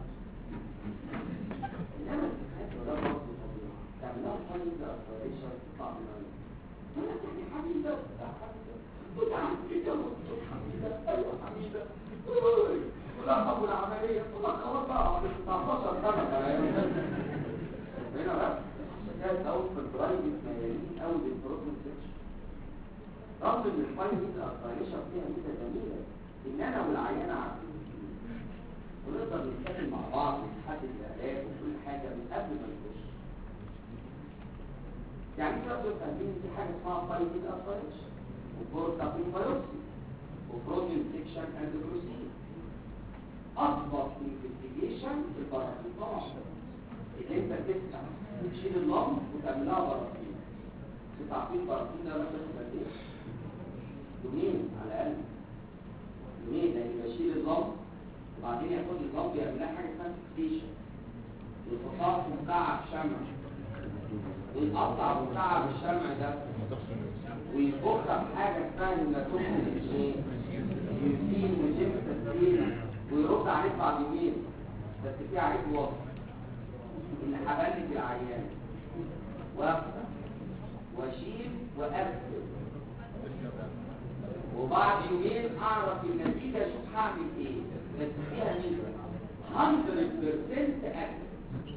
انما الفكرات ولا برضه طبيعه تعملها فاينل اسبريشن تطلع من العين ولا يعني حبيبه لا حبيبه وده حبيبه وده حبيبه ايوه حبيبه ولا طب العمليه ولا خلاص بقى 19 سنه هنا بقى حكايه او في البرايفت ميالين او للبروتين سيكشن رغم ان الفايل دي الاسبريشن فيها ميزه جميله ان انا والعيانه عارفين ونقدر نتكلم مع بعض ونحدد العلاج وكل حاجه من قبل ما نخش يعني في رجل فاهمين في حاجه اسمها فايل دي الاسبريشن وبروتين بايوبسي وبروتين سيكشن اند بروسيد اضبط انفستيجيشن في البراكين طبعا اللي انت تفتح وتشيل اللمب وتعملها براكين تعطيل براكين ده مثلا قد ايه؟ يومين على الاقل يومين لان بشيل اللمب وبعدين ياخد اللمب يعمل لها حاجه اسمها فيكسيشن ويحطها في مكعب شمع ويقطع مكعب الشمع ده ويفكها بحاجه اسمها هيماتوكسين ايه؟ يوسين وجيمتاسين ويرد عليك بعد يومين بس في عيب واضح ان هبلك العيان وافتح واشيل واقفل وبعد يومين اعرف النتيجه اشوف هعمل ايه بس فيها نسبه 100% اكل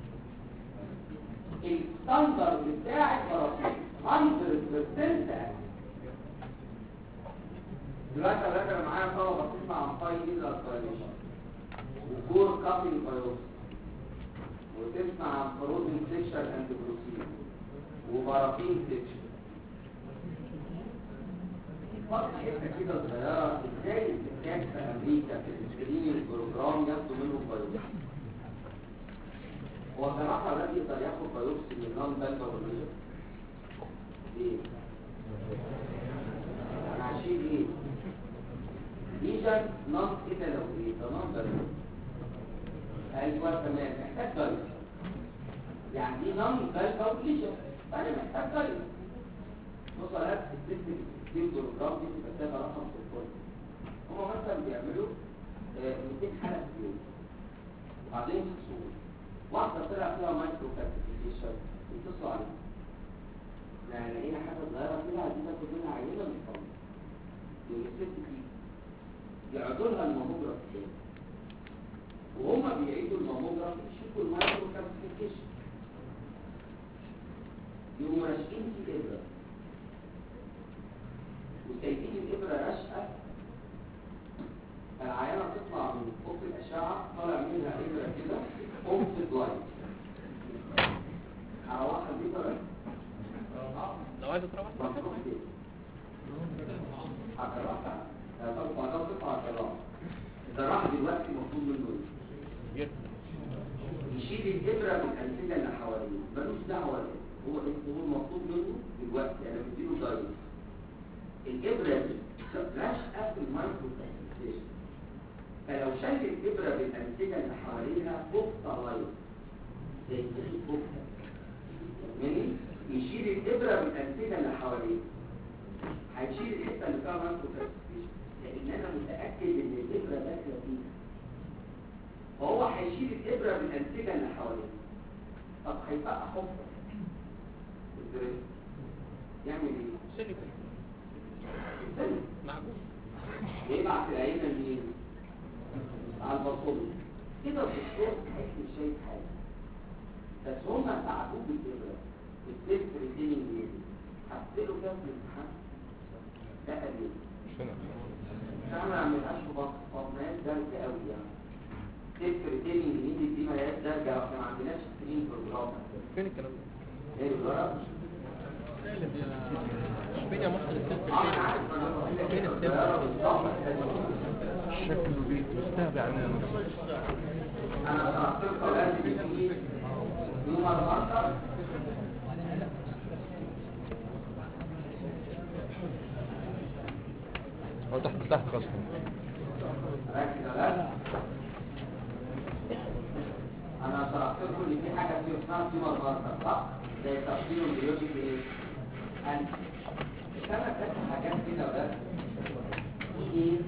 الستاندرد بتاع البراكين 100% اكل دلوقتي يا ولاد انا معايا طلبه بتسمع عن فايل الاسبريشن وكور كابينج بايوبسي وتسمع عن بروتين سيكشن اند بروتين وبراكين سيكشن فرق حته كده صغيره ازاي الستات في امريكا في السكريننج بروجرام ياخدوا منهم بايوبسي هو بصراحه الراجل يقدر ياخد بايوبسي من نون بالبا ريجن ليه؟ انا هشيل ايه؟ ليجن نون كده لو ايه ده نون بالبا ايوه تمام محتاج دايت يعني دي نون بالبا ليجن فانا محتاج دايت بص على الست دي البروجرام دي بتبقى سابقه رقم في الكل هما مثلا بيعملوا آه، 200 حلقه في اليوم وبعدين يفصلوا واحده طلع فيها مايكرو كالسيفيكيشن يتصلوا عليها يعني لقينا حاجه صغيره كده عايزين ناخد منها عينه من الفم يوم الست دي يعيدوا لها الماموجراف تاني وهما بيعيدوا الماموجراف يشوفوا المايكرو كالسيفيكيشن يقوموا راشقين في الابره وسايبين الابره راشقه العينه تطلع من فوق الاشعه طالع منها ابره كده اوبتيك لايت هروحها دي طبعا لو عايز تروح مفروض كده هكرهها طب بعدها تطلع هكرهها الجراح دلوقتي مطلوب منه ايه؟ يشيل الابره من الانسجه اللي حواليه ملوش دعوه هو هو المطلوب منه دلوقتي انا بديله دايت الابره دي راشقه في المايكرو كانسيشن فلو شال الابره بالانسجه اللي حواليها بوكتا لايت زي تخيط بوكتا يعني يشيل الابره بالانسجه اللي حواليه هيشيل الحته اللي فيها مايكرو كانسيشن لان انا متاكد ان الابره داخله فيها فهو هيشيل الابره بالانسجه اللي حواليه طب هيبقى حفره ازاي يعمل ايه سيليكون يستنى معجون يبعت العينه لمين على البطول كده الدكتور تحس مش شايف حاجه بس هم ساعدوه بالابره التست ريتيننج دي حطيله كده في الامتحان ده قال ايه مش هنا احنا ما عملناش بطنات دارجه قوي يعني تست ريتيننج دي دي ما هياش دارجه احنا ما عندناش سكرين بروجرام فين الكلام ده؟ ايه الورق فين يا مصر التست اه انا عارف انا بقول لك فين إيه، التست؟ الورق بالظبط. شكله بيستهبع عننا انا شرحت لكم لازم يكون يوم المركز هو تحت تحت خالص ركز على انا شرحت لكم ان في حاجه في اسمها تيمر ماركر صح زي تقدير البيولوجي في ايه انت السنه كانت حاجات كده بس ايه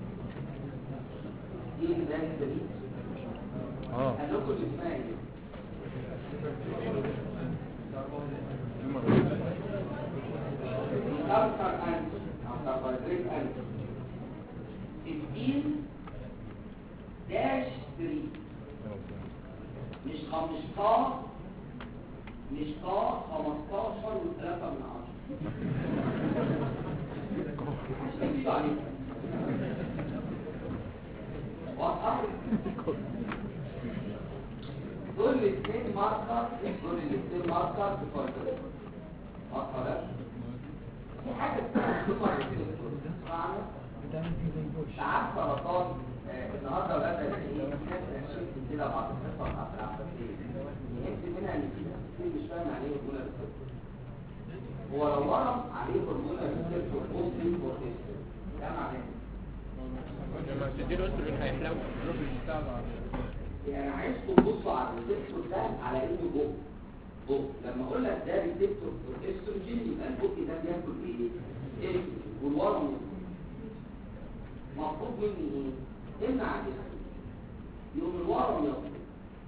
ايه ده الجديد اه قال لكم اللي اسمها ايه الكارتر انت او كاربوهيدرات انت 15 داش 3 مش خم- مش قا مش قا 15 و3 من 10 مش تزيدوا عليك واضحة؟ دول الاثنين ماركر دول الاثنين ماركر في كويس واضحة بقى؟ في حاجة اسمها سوبر ريسبتور معنى ساعات سرطان آه، النهارده اولاد ايه ناس شفت كده بعض القصص بتاعت العباسيه فهمت منها ان في ناس كتير مش فاهم عليه هرمون الريسبتور هو لو ورم عليه هرمون الريسبتور بوزيتيف بوتنشال ده معناه لما تديله استروجين هيحلو يعني عايزكم تبصوا على الريسبتور ده على انه بق بق لما اقول لك ده ريسبتور استروجين يبقى البق ده بياكل ايه؟ استروجين والورم ياكل. مطلوب مني ايه؟ امنع الاستروجين يقوم الورم ياكل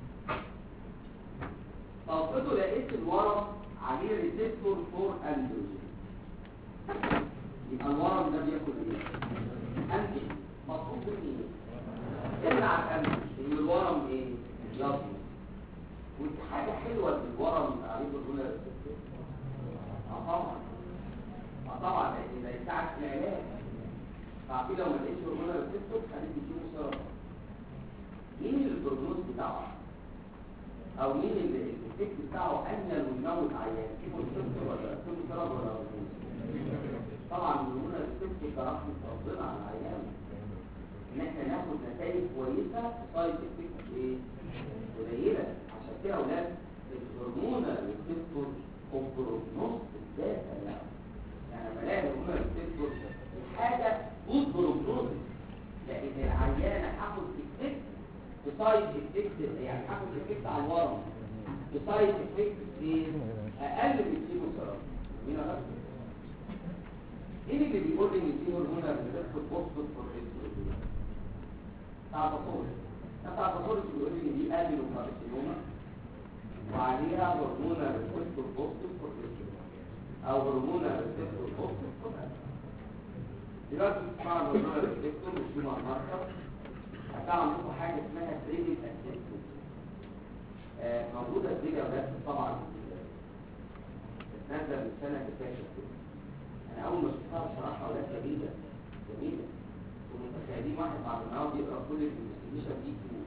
طب افرضوا لقيت الورم عليه ريسبتور فور اندروجين يبقى الورم ده بياكل ايه؟ انتج مطلوب مني ايه؟ امنع الانتج ان الورم ايه؟ ياكل ودي حاجه حلوه ان الورم يبقى عليه هرمون ريسبتور اه طبعا اه طبعا لان ده يساعد في العلاج فعارفين لو ما لقيتش هرمون ريسبتور خليك تجيبه سيرم مين البروجنوز بتاعه او مين اللي الافكت بتاعه انيل ويموت عيان كيمو ريسبتور ولا كيمو سيرم ولا هرمون طبعا الهرمون ريسبتور ده رحمه ربنا على العيان ان احنا ناخد نتائج كويسه سايد افكت ايه قليله عشان كده يا اولاد الهرمون ريسبتور اوبروجنوز بالذات يعني يعني لما الاقي الهرمون ريسبتور حاجه جود بروجنوز لان العيانه هاخد افكت بسايد افكت يعني هاخد افكت على الورم بسايد افكت ايه اقل من الكيموثيرابي مين عرف مين اللي بيقول لي ان في هرمون ريسبتور بوستو فورتيستول بتاع تصور بتاع تصور بيقول لي ان دي ادينو كارسينوما وعليها هرمون ريسبتور بوستو فورتيستول او هرمون ريسبتور بوستو فورتيستول دلوقتي بتسمعوا الهرمون ريسبتور مش هما ماركر هتلاقوا عندكم حاجه اسمها تريدنج اسيستنت موجوده في فيديو بس طبعا نازله من السنه اللي فاتت كده. انا اول ما شفتها بصراحه اولاد جميله جميله ومتخيلين واحد بعد ما يقعد يقرا كل الانفستيجيشن دي كتير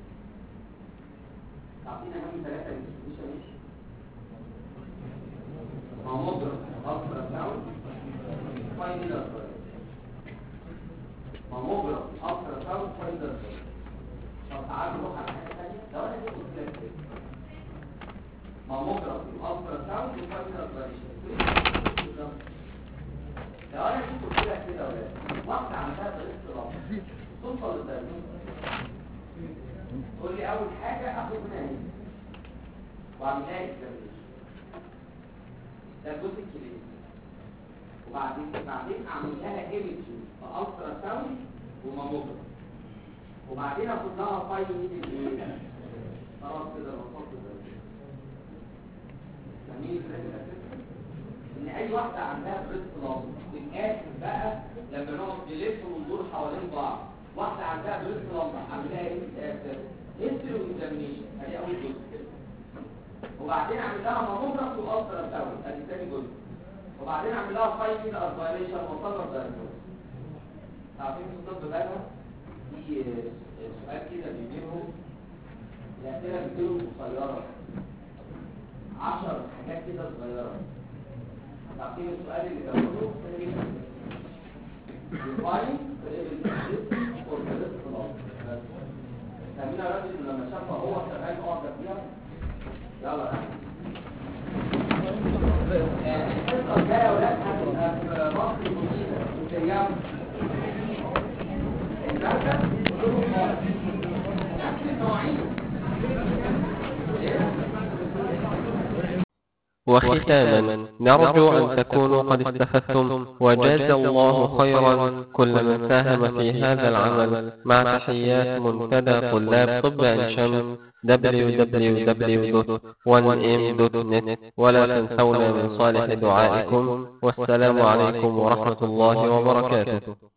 عارفين اهم ثلاثه انفستيجيشن ايه؟ ماموجراف الترا ساوند فاينل ماموجراف الترا ساوند فاينل طب تعالوا نروح على حاجه ثانيه لو انا جبت قلت لك كده ماموجراف الترا ساوند فاينل لو انا جيت قلت لك كده ولا واحده عندها ضغط رمل توصل للدرجه تقول لي اول حاجه اخد منها ايه واعمل لها اكزامينشن ده الجزء الكلينيكي وبعدين بعدين اعمل لها ايمجنج بالترا ساوند وماموجراف وبعدين اخد لها فايل نيدل ايه خلاص كده بسطت ده فاهمين ازاي الأساس؟ ان اي واحده عندها بريست لامب من الاخر بقى لما نقعد نلف وندور حوالين بعض واحده عندها بريست لامب عاملاها ايه في الاخر هيستري واكزامينشن ادي اول جزء وبعدين اعمل لها ماموجراف والترا ساوند ادي ثاني جزء وبعدين اعمل لها فايل اربايليشن وصلنا الدايجنوز عارفين في الطب بقى في سؤال كده بيجيبهم الاسئله بتجيبهم قصيره 10 حاجات كده صغيره عارفين السؤال اللي بيقوله define variable exist for the list class فاهمين يا راجل لما شافها هو كمان اقعد فيها يلا الحصه الجايه يا ولاد هتبقى في مصر الجديده في ايام الدرجه كلهم خالص نفس المواعيد وختاما نرجو أن تكونوا قد استفدتم وجاز الله خيرا كل من ساهم في هذا العمل مع تحيات منتدى طلاب طب عين شمس www.1m.net ولا تنسونا من صالح دعائكم والسلام عليكم ورحمة الله وبركاته